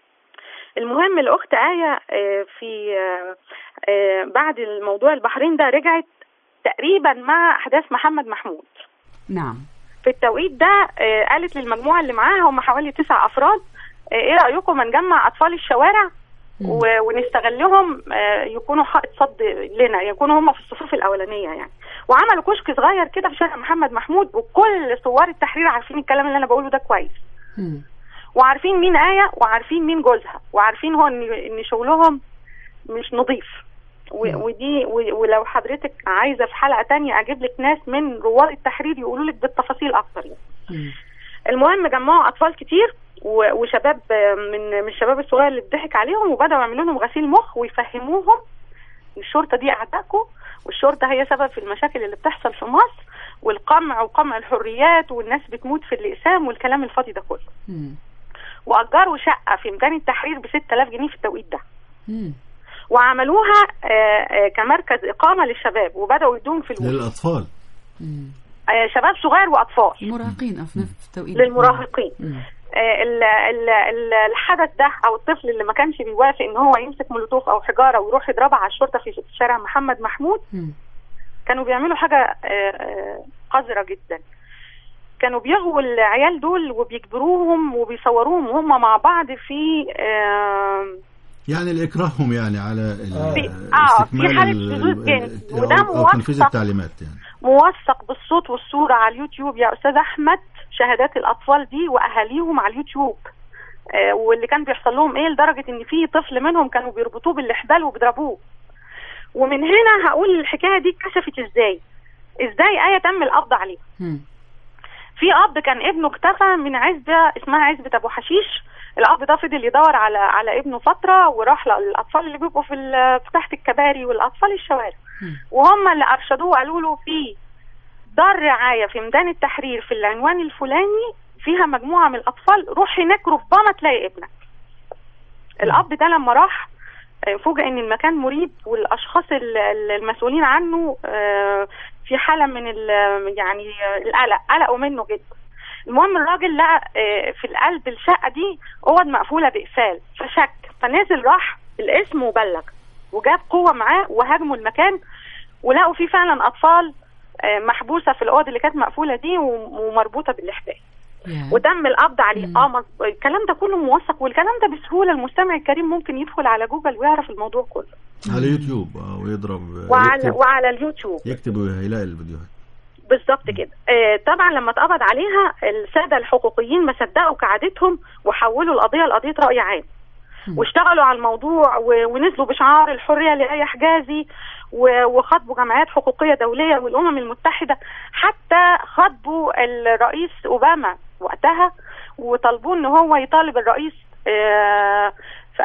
المهم الأخت آية آه، في آه، آه، بعد الموضوع البحرين ده رجعت تقريبا مع أحداث محمد محمود نعم في التوقيت ده آه، قالت للمجموعه اللي معاها هم حوالي تسع افراد آه، ايه رايكم ما نجمع اطفال الشوارع و- ونستغلهم آه، يكونوا حائط صد لنا يكونوا هم في الصفوف الاولانيه يعني وعملوا كشك صغير كده في شارع محمد محمود وكل ثوار التحرير عارفين الكلام اللي انا بقوله ده كويس مم. وعارفين مين آية وعارفين مين جوزها وعارفين هو ان ان شغلهم مش نظيف و- ودي و- ولو حضرتك عايزه في حلقه تانية اجيب لك ناس من رواد التحرير يقولوا لك بالتفاصيل اكتر يعني. مم. المهم جمعوا اطفال كتير و- وشباب آه، من من الشباب الصغير اللي اتضحك عليهم وبداوا يعملوا لهم غسيل مخ ويفهموهم الشرطه دي اعدائكم والشرطه هي سبب في المشاكل اللي بتحصل في مصر والقمع وقمع الحريات والناس بتموت في الاقسام والكلام الفاضي ده كله مم. واجروا شقه في ميدان التحرير ب 6000 جنيه في التوقيت ده مم. وعملوها آه، آه، كمركز اقامه للشباب وبداوا يدوهم فلوس للاطفال مم. آه، شباب صغير واطفال المراهقين أه، في نفس التوقيت للمراهقين مم. آه، ال- ال- ال- الحدث ده او الطفل اللي ما كانش بيوافق ان هو يمسك مولوتوف او حجاره ويروح يضربها على الشرطه في شارع محمد محمود مم. كانوا بيعملوا حاجه آه، آه، قذره جدا كانوا بيغوا العيال دول وبيجبروهم وبيصوروهم وهم مع بعض في آه، يعني لاكراههم يعني على ال- في- آه، استكمال في حالة ال- شذوذ ال- جنسي، أو- وده او تنفيذ موثق. التعليمات يعني موثق بالصوت والصورة على اليوتيوب يا أستاذ أحمد شهادات الأطفال دي وأهاليهم على اليوتيوب آه، واللي كان بيحصل لهم إيه لدرجة إن في طفل منهم كانوا بيربطوه بالإحبال وبيضربوه ومن هنا هقول الحكاية دي اتكشفت إزاي إزاي آية تم القبض عليها مم. في اب كان ابنه اختفى من عزبه اسمها عزبه ابو حشيش الاب ده فضل يدور على على ابنه فتره وراح للاطفال اللي بيبقوا في ال- في تحت الكباري والاطفال الشوارع وهم اللي ارشدوه وقالوا له في دار رعايه في ميدان التحرير في العنوان الفلاني فيها مجموعه من الاطفال روح هناك ربما تلاقي ابنك الاب ده لما راح آه، فوجئ ان المكان مريب والاشخاص ال- ال- المسؤولين عنه آه، في حاله من ال- يعني آه، القلق قلقوا منه جدا المهم الراجل لقى آه، في القلب الشقه دي اوض مقفوله باقفال فشك فنزل راح الاسم وبلغ وجاب قوه معاه وهاجموا المكان ولقوا فيه فعلا اطفال آه، محبوسه في الاوض اللي كانت مقفوله دي وم- ومربوطه بالاحبال وتم القبض عليه اه مظ- الكلام ده كله موثق والكلام ده بسهوله المستمع الكريم ممكن يدخل على جوجل ويعرف الموضوع كله على يوتيوب آه، ويضرب آه، وعلى يكتب, وعلى اليوتيوب يكتب ويلاقي الفيديوهات بالظبط كده آه طبعا لما اتقبض عليها الساده الحقوقيين ما صدقوا كعادتهم وحولوا القضيه لقضيه راي عام واشتغلوا على الموضوع و- ونزلوا بشعار الحريه لاي حجازي و- وخاطبوا جمعيات حقوقيه دوليه والامم المتحده حتى خاطبوا الرئيس اوباما وقتها وطالبوه ان هو يطالب الرئيس آه، في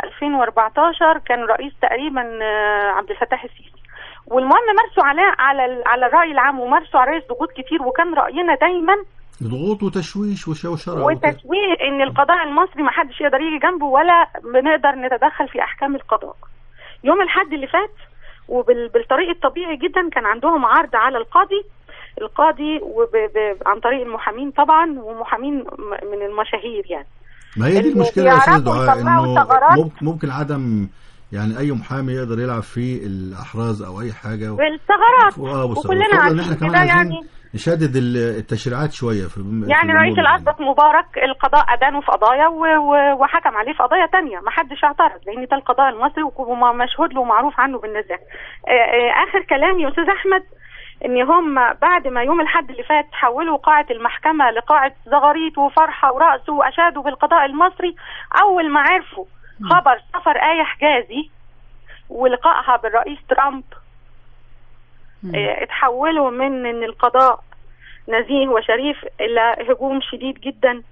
2014 كان رئيس تقريبا آه، عبد الفتاح السيسي والمهم مارسوا على على ال- على الراي العام ومارسوا على الرئيس ضغوط كتير وكان راينا دايما ضغوط وتشويش وشوشره وتسويه ان القضاء المصري ما حدش يقدر يجي جنبه ولا بنقدر نتدخل في احكام القضاء يوم الحد اللي فات وبالطريق الطبيعي جدا كان عندهم عرض على القاضي القاضي وب... ب... عن طريق المحامين طبعا ومحامين م- من المشاهير يعني ما هي دي اللي المشكله يا استاذ بيعرفوا دعاء يطلعوا انه ثغرات. ممكن, ممكن عدم يعني اي محامي يقدر يلعب في الاحراز او اي حاجه و... بالثغرات اه بص وكلنا المفروض ان عارفين احنا كمان كده عايزين يعني نشدد ال- التشريعات شويه في في يعني الأمور رئيس دي. الأسبق مبارك القضاء أدانه في قضايا و- و- وحكم عليه في قضايا تانية ما حدش اعترض لأن ده القضاء المصري ومشهود له ومعروف عنه بالنزاهة آه، آه، آخر كلام يا أستاذ أحمد ان هم بعد ما يوم الحد اللي فات حولوا قاعة المحكمة لقاعة زغاريت وفرحة ورقص واشادوا بالقضاء المصري اول ما عرفوا خبر سفر آية حجازي ولقائها بالرئيس ترامب آه، اتحولوا من ان القضاء نزيه وشريف الى هجوم شديد جدا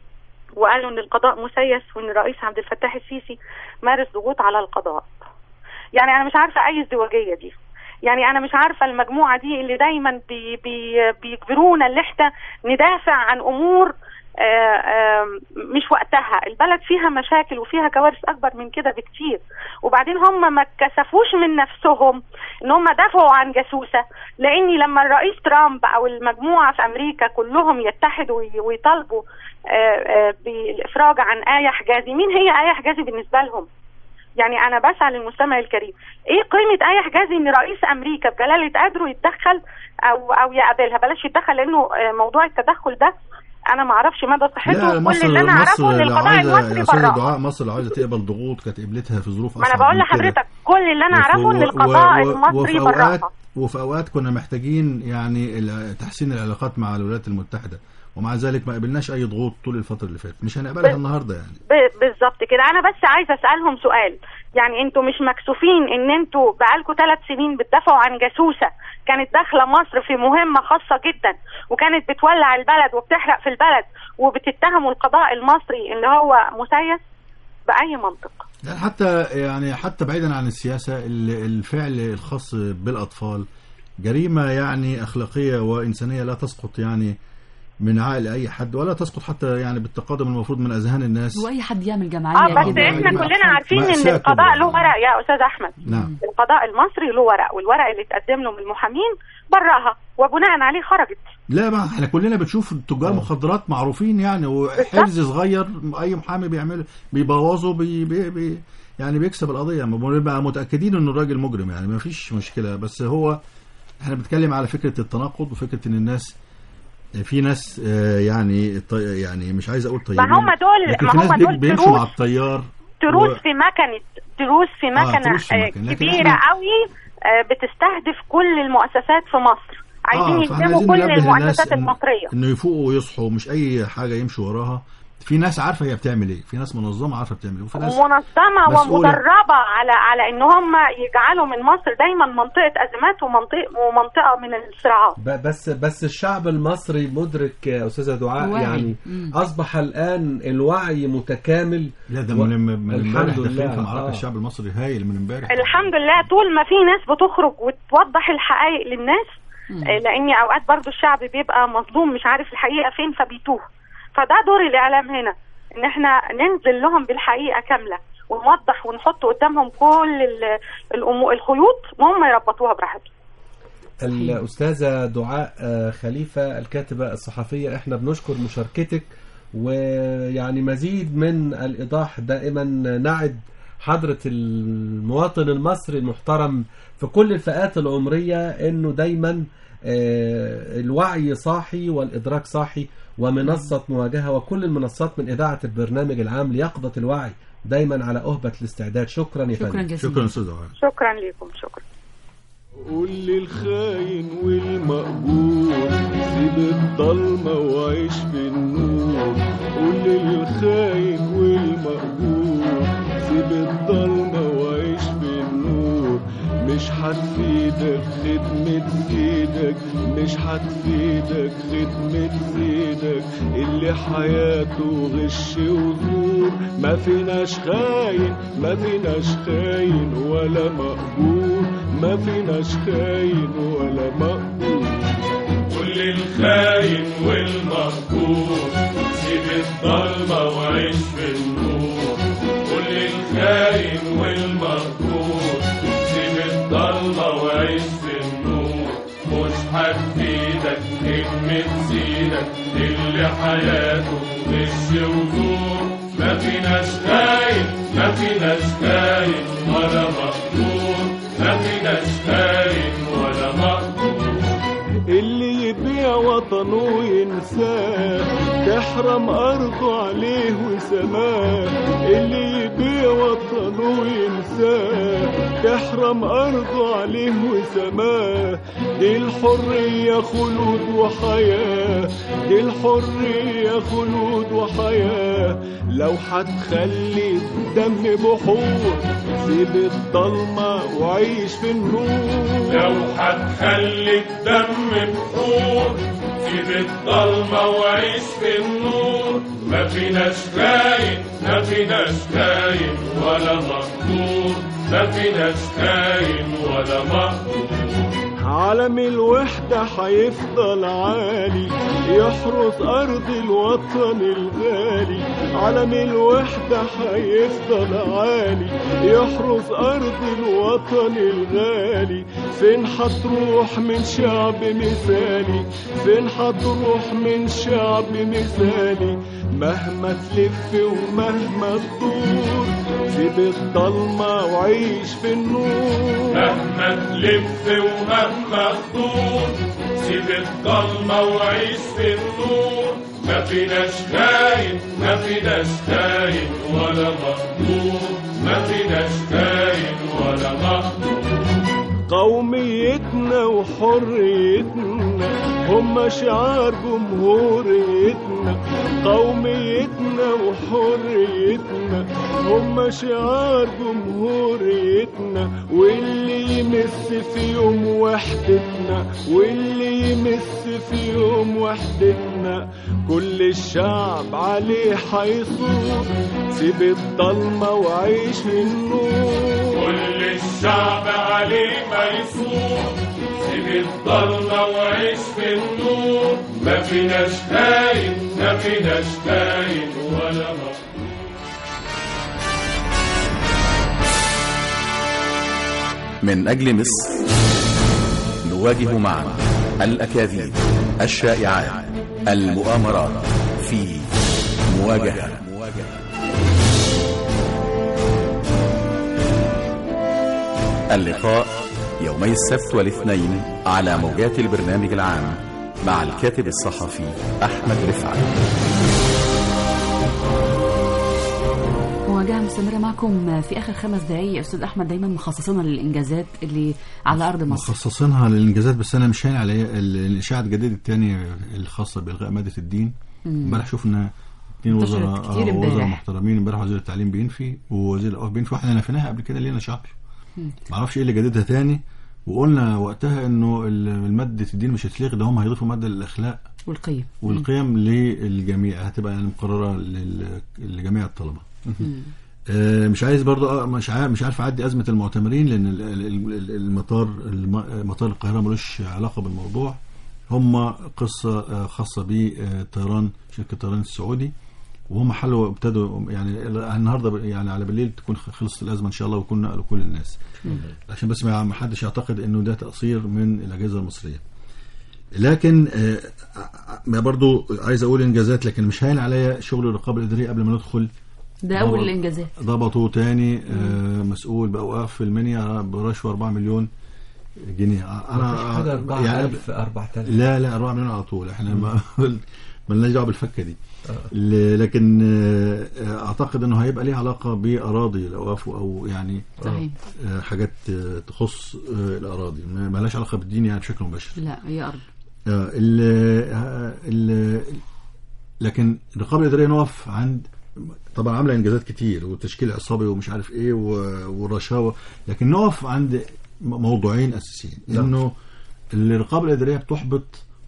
وقالوا ان القضاء مسيس وان الرئيس عبد الفتاح السيسي مارس ضغوط على القضاء يعني انا مش عارفه اي ازدواجيه دي يعني انا مش عارفه المجموعه دي اللي دايما بي بي بيجبرونا ان احنا ندافع عن امور آه، آه، مش وقتها البلد فيها مشاكل وفيها كوارث اكبر من كده بكتير وبعدين هم ما اتكسفوش من نفسهم ان هم دافعوا عن جاسوسه لاني لما الرئيس ترامب او المجموعه في امريكا كلهم يتحدوا وي- ويطالبوا آه، آه، بالافراج عن ايه حجازي مين هي ايه حجازي بالنسبه لهم يعني انا بسال المستمع الكريم ايه قيمه ايه حجازي ان رئيس امريكا بجلاله قدره يتدخل او او يقابلها بلاش يتدخل لانه آه، موضوع التدخل ده انا ما اعرفش مدى صحته لا كل مصر اللي انا اعرفه ان مصر لو القضاء عايزه يا المصري استاذ براه دعاء مصر لو عايزه تقبل ضغوط كانت قبلتها في ظروف ما انا أصعب بقول من كده. لحضرتك كل اللي انا وفي- اعرفه ان و- القضاء و- المصري وفي اوقات براها وفي اوقات كنا محتاجين يعني ال- تحسين العلاقات مع الولايات المتحده ومع ذلك ما قبلناش اي ضغوط طول الفتره اللي فاتت مش هنقبلها ب- النهارده يعني ب- بالظبط كده انا بس عايزه اسالهم سؤال يعني انتوا مش مكسوفين ان انتوا بقالكوا ثلاث سنين بتدافعوا عن جاسوسه كانت داخله مصر في مهمه خاصه جدا وكانت بتولع البلد وبتحرق في البلد وبتتهموا القضاء المصري ان هو مسيس باي منطق يعني حتى يعني حتى بعيدا عن السياسه ال- الفعل الخاص بالاطفال جريمه يعني اخلاقيه وانسانيه لا تسقط يعني من عقل اي حد ولا تسقط حتى يعني بالتقادم المفروض من اذهان الناس هو اي حد يعمل اه جمعيه بس كده احنا يجيب كلنا أطفال. عارفين ان مأساة القضاء كبرى. له ورق يا استاذ احمد نعم القضاء المصري له ورق والورق اللي اتقدم له من المحامين براها وبناء عليه خرجت لا ما احنا كلنا بنشوف تجار مخدرات معروفين يعني وحفظ صغير اي محامي بيعمله بيبوظه بي بي بي يعني بيكسب القضيه بنبقى متاكدين انه الراجل مجرم يعني ما فيش مشكله بس هو احنا بنتكلم على فكره التناقض وفكره ان الناس في ناس آه، يعني الط- يعني مش عايز اقول طيبين هم دول- لكن ما في ناس هم بي- دول بيمشوا تروس. مع التيار تروس و- في مكنه تروس في مكنه تروس في آه، مكنة. لكن كبيره إحنا- قوي آه، بتستهدف كل المؤسسات في مصر عايزين آه، فإحنا يهدموا عايزين كل ننبه الناس المؤسسات إن- المصريه انه يفوقوا ويصحوا مش اي حاجه يمشوا وراها في ناس عارفه هي بتعمل ايه في ناس منظمه عارفه بتعمل ايه وفي ناس منظمه مسؤولة. ومدربه على على ان هم يجعلوا من مصر دايما منطقه ازمات ومنطقه ومنطقه من الصراعات ب- بس بس الشعب المصري مدرك يا استاذه دعاء واعي. يعني مم. اصبح الان الوعي متكامل لا ده و- من من امبارح الحمد داخلين لله، في معركه آه. الشعب المصري هايل من امبارح الحمد لله طول ما في ناس بتخرج وتوضح الحقائق للناس آه، لان اوقات برضو الشعب بيبقى مظلوم مش عارف الحقيقه فين فبيتوه فده دور الاعلام هنا ان احنا ننزل لهم بالحقيقه كامله ونوضح ونحط قدامهم كل ال- الأمو- الخيوط وهم يربطوها براحتهم الأستاذة دعاء آه، خليفة الكاتبة الصحفية احنا بنشكر مشاركتك ويعني مزيد من الإيضاح دائما نعد حضرة المواطن المصري المحترم في كل الفئات العمرية انه دايما آه، الوعي صاحي والإدراك صاحي ومنصة مواجهة وكل المنصات من إذاعة البرنامج العام ليقظة الوعي دايما على أهبة الاستعداد شكرا يا شكرا فندم جزيلا شكرا استاذ دعاء شكرا لكم شكرا قول للخاين والمقبول سيب الضلمة وعيش في النور قول للخاين والمقبول سيب الضلمة وعيش في النور مش هتفيدك خدمة سيدك مش هتفيدك خدمة سيدك اللي حياته غش وزور ما فيناش خاين ما فيناش خاين ولا مقبول ما فيناش خاين ولا مقبول كل الخاين والمغفور سيب الضلمة وعيش في النور كل الخاين والمغفور سيب الضلمة وعيش في النور مش هتفيدك خدمة سيدك اللي حياته غش وزور ما فيناش خاين ما فيناش خاين ولا مغفور ما فيناش خاين ولا مغفور اللي يبيع وطنه وينساه تحرم أرضه عليه وسماه اللي يبيع وطنه وينساه تحرم أرضه عليه وسماه دي الحرية خلود وحياة دي الحرية خلود وحياة لو هتخلي الدم بحور سيب الضلمة وعيش في النور لو هتخلي الدم بحور سيب الضلمة وعيش في النور ما فيناش خاين ما فيناش خاين ولا مقدور ما فيناش خاين ولا مقدور عالم الوحدة هيفضل عالي يحرس أرض الوطن الغالي عالم الوحدة هيفضل عالي يحرس أرض الوطن الغالي فين هتروح من شعب مثالي فين هتروح من شعب مثالي مهما تلف ومهما تدور سيب الضلمة وعيش في النور مهما تلف ومهما تدور سيب الضلمة وعيش في النور ما فيناش خاين ما فيناش خاين ولا مقدور ما فيناش خاين ولا مقدور قوميتنا وحريتنا هم شعار جمهوريتنا قوميتنا وحريتنا هم شعار جمهوريتنا واللي يمس في يوم وحدتنا واللي يمس في يوم وحدتنا كل الشعب عليه حيصور سيب الضلمة وعيش في النور كل الشعب عليه ميسور سيب الضلمة وعيش في النور ما فيناش خاين ما فيناش خاين ولا مقدور من أجل مصر نواجه معا الأكاذيب الشائعات المؤامرات في مواجهة اللقاء يومي السبت والاثنين على موجات البرنامج العام مع الكاتب الصحفي أحمد رفعت مواجهة مستمرة معكم في آخر خمس دقايق يا أستاذ أحمد دايما مخصصنا للإنجازات اللي على أرض مصر مخصصينها للانجازات بس انا مش هين على ال- الاشاعه الجديده الثانيه الخاصه بالغاء ماده الدين امبارح شفنا اثنين انتشرت وزراء كتير آه، امبارح. وزراء محترمين امبارح وزير التعليم بينفي ووزير الاوقاف بينفي واحنا نفيناها قبل كده لينا شهر مم. ما اعرفش ايه اللي جددها تاني وقلنا وقتها انه ال- الماده الدين مش هتلغي ده هم هيضيفوا ماده للاخلاق والقيم والقيم للجميع هتبقى يعني مقرره لل- لجميع الطلبه مم. آه، مش عايز برضه آه، مش عارف مش عارف اعدي ازمه المعتمرين لان ال- ال- ال- المطار الم- مطار القاهره ملوش علاقه بالموضوع هم قصه آه، خاصه بطيران شركه الطيران السعودي وهم حلوا ابتدوا يعني النهارده ب- يعني على بالليل تكون خلصت الازمه ان شاء الله ويكون نقلوا كل الناس عشان بس ما ما حدش يعتقد انه ده تقصير من الاجهزه المصريه لكن آه، ما برضو عايز اقول انجازات لكن مش هاين عليا شغل الرقابه الاداريه قبل ما ندخل ده اول ضبط- الانجازات ضبطوا تاني آه، مسؤول باوقاف في المنيا برشوه 4 مليون جنيه مفيش حاجه انا يعني 4000 4000 لا لا 4 مليون على طول احنا ما مالناش دعوه بالفكه دي ل- لكن آه، آه، اعتقد انه هيبقى ليه علاقه باراضي الاوقاف او يعني صحيح آه، حاجات آه، تخص آه، الاراضي ما ما لهاش علاقه بالدين يعني بشكل مباشر لا هي ارض آه، ال آه، ال لكن الرقابه الاداريه نقف عند طبعا عامله انجازات كتير وتشكيل عصابي ومش عارف ايه و- والرشاوى لكن نقف عند م- موضوعين اساسيين نعم. انه الرقابه الاداريه بتحبط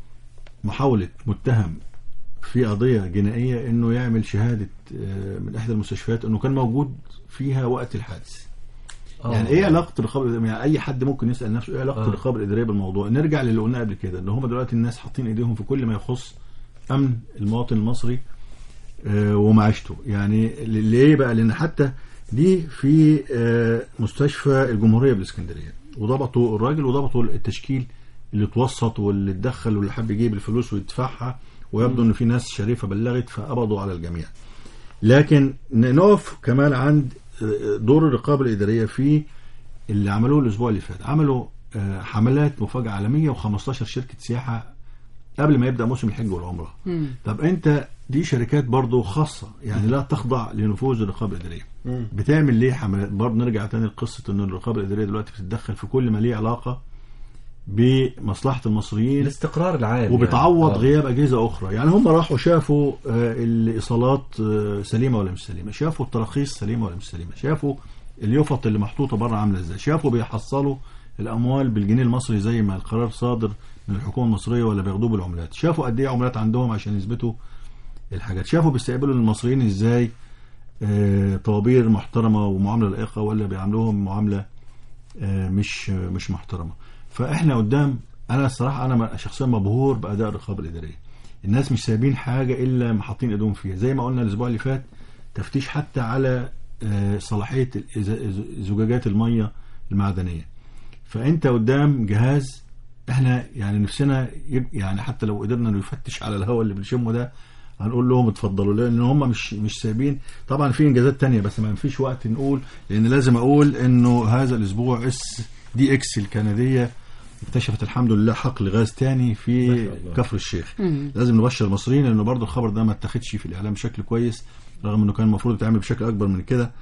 محاوله متهم في قضيه جنائيه انه يعمل شهاده آه، من احدى المستشفيات انه كان موجود فيها وقت الحادث آه. يعني ايه علاقه الرقابه الاداريه يعني اي حد ممكن يسال نفسه ايه علاقه آه. الرقابه الاداريه بالموضوع نرجع للي قلناه قبل كده ان هم دلوقتي الناس حاطين ايديهم في كل ما يخص امن المواطن المصري آه، ومعيشته يعني ل- ليه بقى لان حتى دي في آه، مستشفى الجمهوريه بالاسكندريه وضبطوا الراجل وضبطوا التشكيل اللي اتوسط واللي اتدخل واللي حب يجيب الفلوس ويدفعها ويبدو ان في ناس شريفه بلغت فقبضوا على الجميع لكن ن- نقف كمان عند آه، دور الرقابه الاداريه في اللي عملوه الاسبوع اللي فات عملوا آه، حملات مفاجاه عالميه و15 شركه سياحه قبل ما يبدا موسم الحج والعمره مم. طب انت دي شركات برضو خاصه يعني لا تخضع لنفوذ الرقابه الاداريه مم. بتعمل ليه حملات برضه نرجع تاني لقصه ان الرقابه الاداريه دلوقتي بتتدخل في كل ما ليه علاقه بمصلحه المصريين الاستقرار العام وبتعوض يعني. آه. غياب اجهزه اخرى يعني هم راحوا شافوا آه، الايصالات آه، سليمه ولا مش سليمه شافوا التراخيص سليمه ولا مش سليمه شافوا اليفط اللي محطوطه بره عامله ازاي شافوا بيحصلوا الاموال بالجنيه المصري زي ما القرار صادر من الحكومه المصريه ولا بياخدوه بالعملات شافوا قد ايه عملات عندهم عشان يثبتوا الحاجات شافوا بيستقبلوا المصريين ازاي آه، طوابير محترمه ومعامله لائقه ولا بيعاملوهم معامله آه، مش آه، مش محترمه فاحنا قدام انا الصراحه انا شخصيا مبهور باداء الرقابه الاداريه الناس مش سايبين حاجه الا محاطين ايدهم فيها زي ما قلنا الاسبوع اللي فات تفتيش حتى على آه، صلاحيه الإز- زجاجات الميه المعدنيه فانت قدام جهاز احنا يعني نفسنا يب يعني حتى لو قدرنا نفتش على الهواء اللي بنشمه ده هنقول لهم اتفضلوا لان هم مش مش سايبين طبعا في انجازات تانية بس ما فيش وقت نقول لان لازم اقول انه هذا الاسبوع اس دي اكس الكنديه اكتشفت الحمد لله حقل غاز تاني في ما شاء الله. كفر الشيخ مم. لازم نبشر المصريين لانه برضه الخبر ده ما اتاخدش في الاعلام بشكل كويس رغم انه كان المفروض يتعمل بشكل اكبر من كده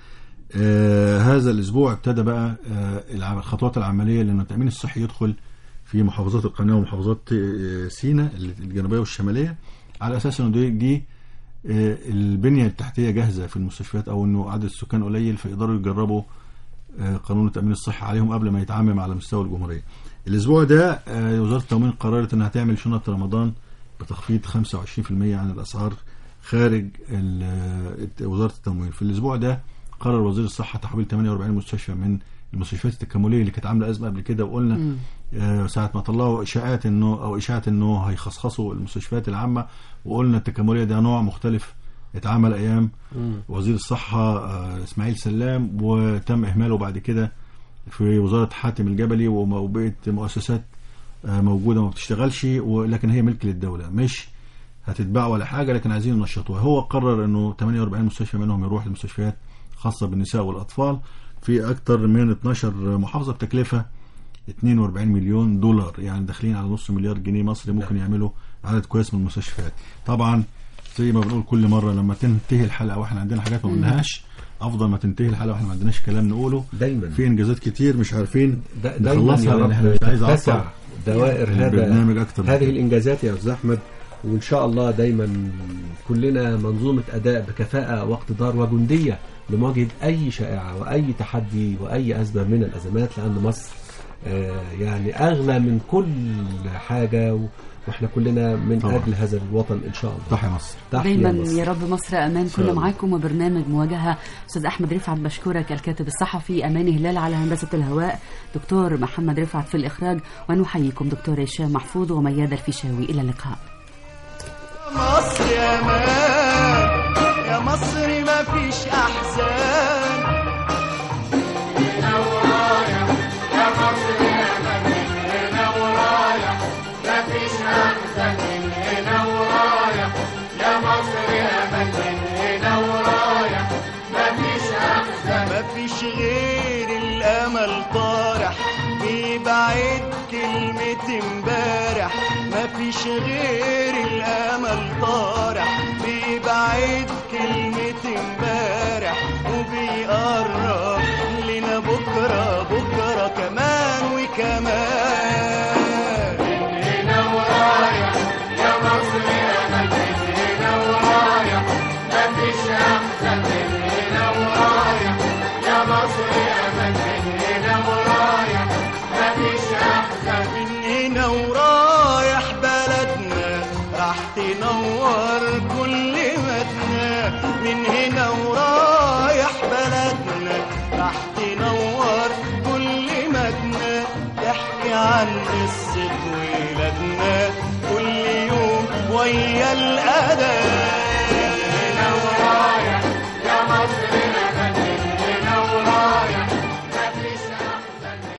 آه هذا الاسبوع ابتدى بقى آه الع- الخطوات العمليه لان التامين الصحي يدخل في محافظات القناه ومحافظات آه، سيناء الجنوبيه والشماليه على اساس انه دي, دي آه، البنيه التحتيه جاهزه في المستشفيات او انه عدد السكان قليل فيقدروا يجربوا آه، قانون التامين الصحي عليهم قبل ما يتعمم على مستوى الجمهوريه. الاسبوع ده آه، وزاره التموين قررت انها تعمل شنط رمضان بتخفيض 25% عن الاسعار خارج ال- آه، وزاره التموين. في الاسبوع ده قرر وزير الصحه تحويل 48 مستشفى من المستشفيات التكامليه اللي كانت عامله ازمه قبل كده وقلنا مم. آه، ساعة ما طلعوا إشاعات إنه أو إشاعة إنه هيخصخصوا المستشفيات العامة وقلنا التكاملية ده نوع مختلف اتعمل أيام وزير الصحة آه، إسماعيل سلام وتم إهماله بعد كده في وزارة حاتم الجبلي وم- وبقت مؤسسات آه، موجودة ما بتشتغلش ولكن هي ملك للدولة مش هتتباع ولا حاجة لكن عايزين ينشطوها هو قرر إنه 48 مستشفى منهم يروح لمستشفيات خاصة بالنساء والأطفال في أكثر من 12 محافظة بتكلفة 42 مليون دولار يعني داخلين على نص مليار جنيه مصري ممكن يعملوا عدد كويس من المستشفيات طبعا زي ما بنقول كل مره لما تنتهي الحلقه واحنا عندنا حاجات ما قلناهاش افضل ما تنتهي الحلقه واحنا ما عندناش كلام نقوله دايما في انجازات كتير مش عارفين دا- دايما نخلصها يا لان احنا رب مش عايز تتسع اعطل دوائر هذا البرنامج اكتر من هذه كده. الانجازات يا استاذ احمد وان شاء الله دايما كلنا منظومه اداء بكفاءه واقتدار وجنديه لمواجهه اي شائعه واي تحدي واي ازمه من الازمات لان مصر آه، يعني اغلى من كل حاجه و- واحنا كلنا من طبعا. اجل هذا الوطن ان شاء الله تحيا مصر تحيا دايما مصر. يا رب مصر امان شاء كنا الله. معاكم وبرنامج مواجهه استاذ احمد رفعت بشكرك الكاتب الصحفي اماني هلال على هندسه الهواء دكتور محمد رفعت في الاخراج ونحييكم دكتور هشام محفوظ وميادة الفيشاوي الى اللقاء مصر يا مان يا مصر ما فيش احزان ما فيش غير الامل طارح بيبعد كلمة امبارح ما فيش غير الامل طارح بيبعد كلمة امبارح وبيقرب لنا بكرة بكرة كمان وكمان هنا ورايح يا مصر يا مجد هنا ورايح مفيش احسن من هنا ورايح يا مصر يا مجد هنا ورايح مفيش احسن من هنا ورايح بلدنا راح تنور كل مدنا من هنا ورايح بلدنا راح تنور كل مدنا تحكي عن قصة ولادنا كل يوم ويا الأذان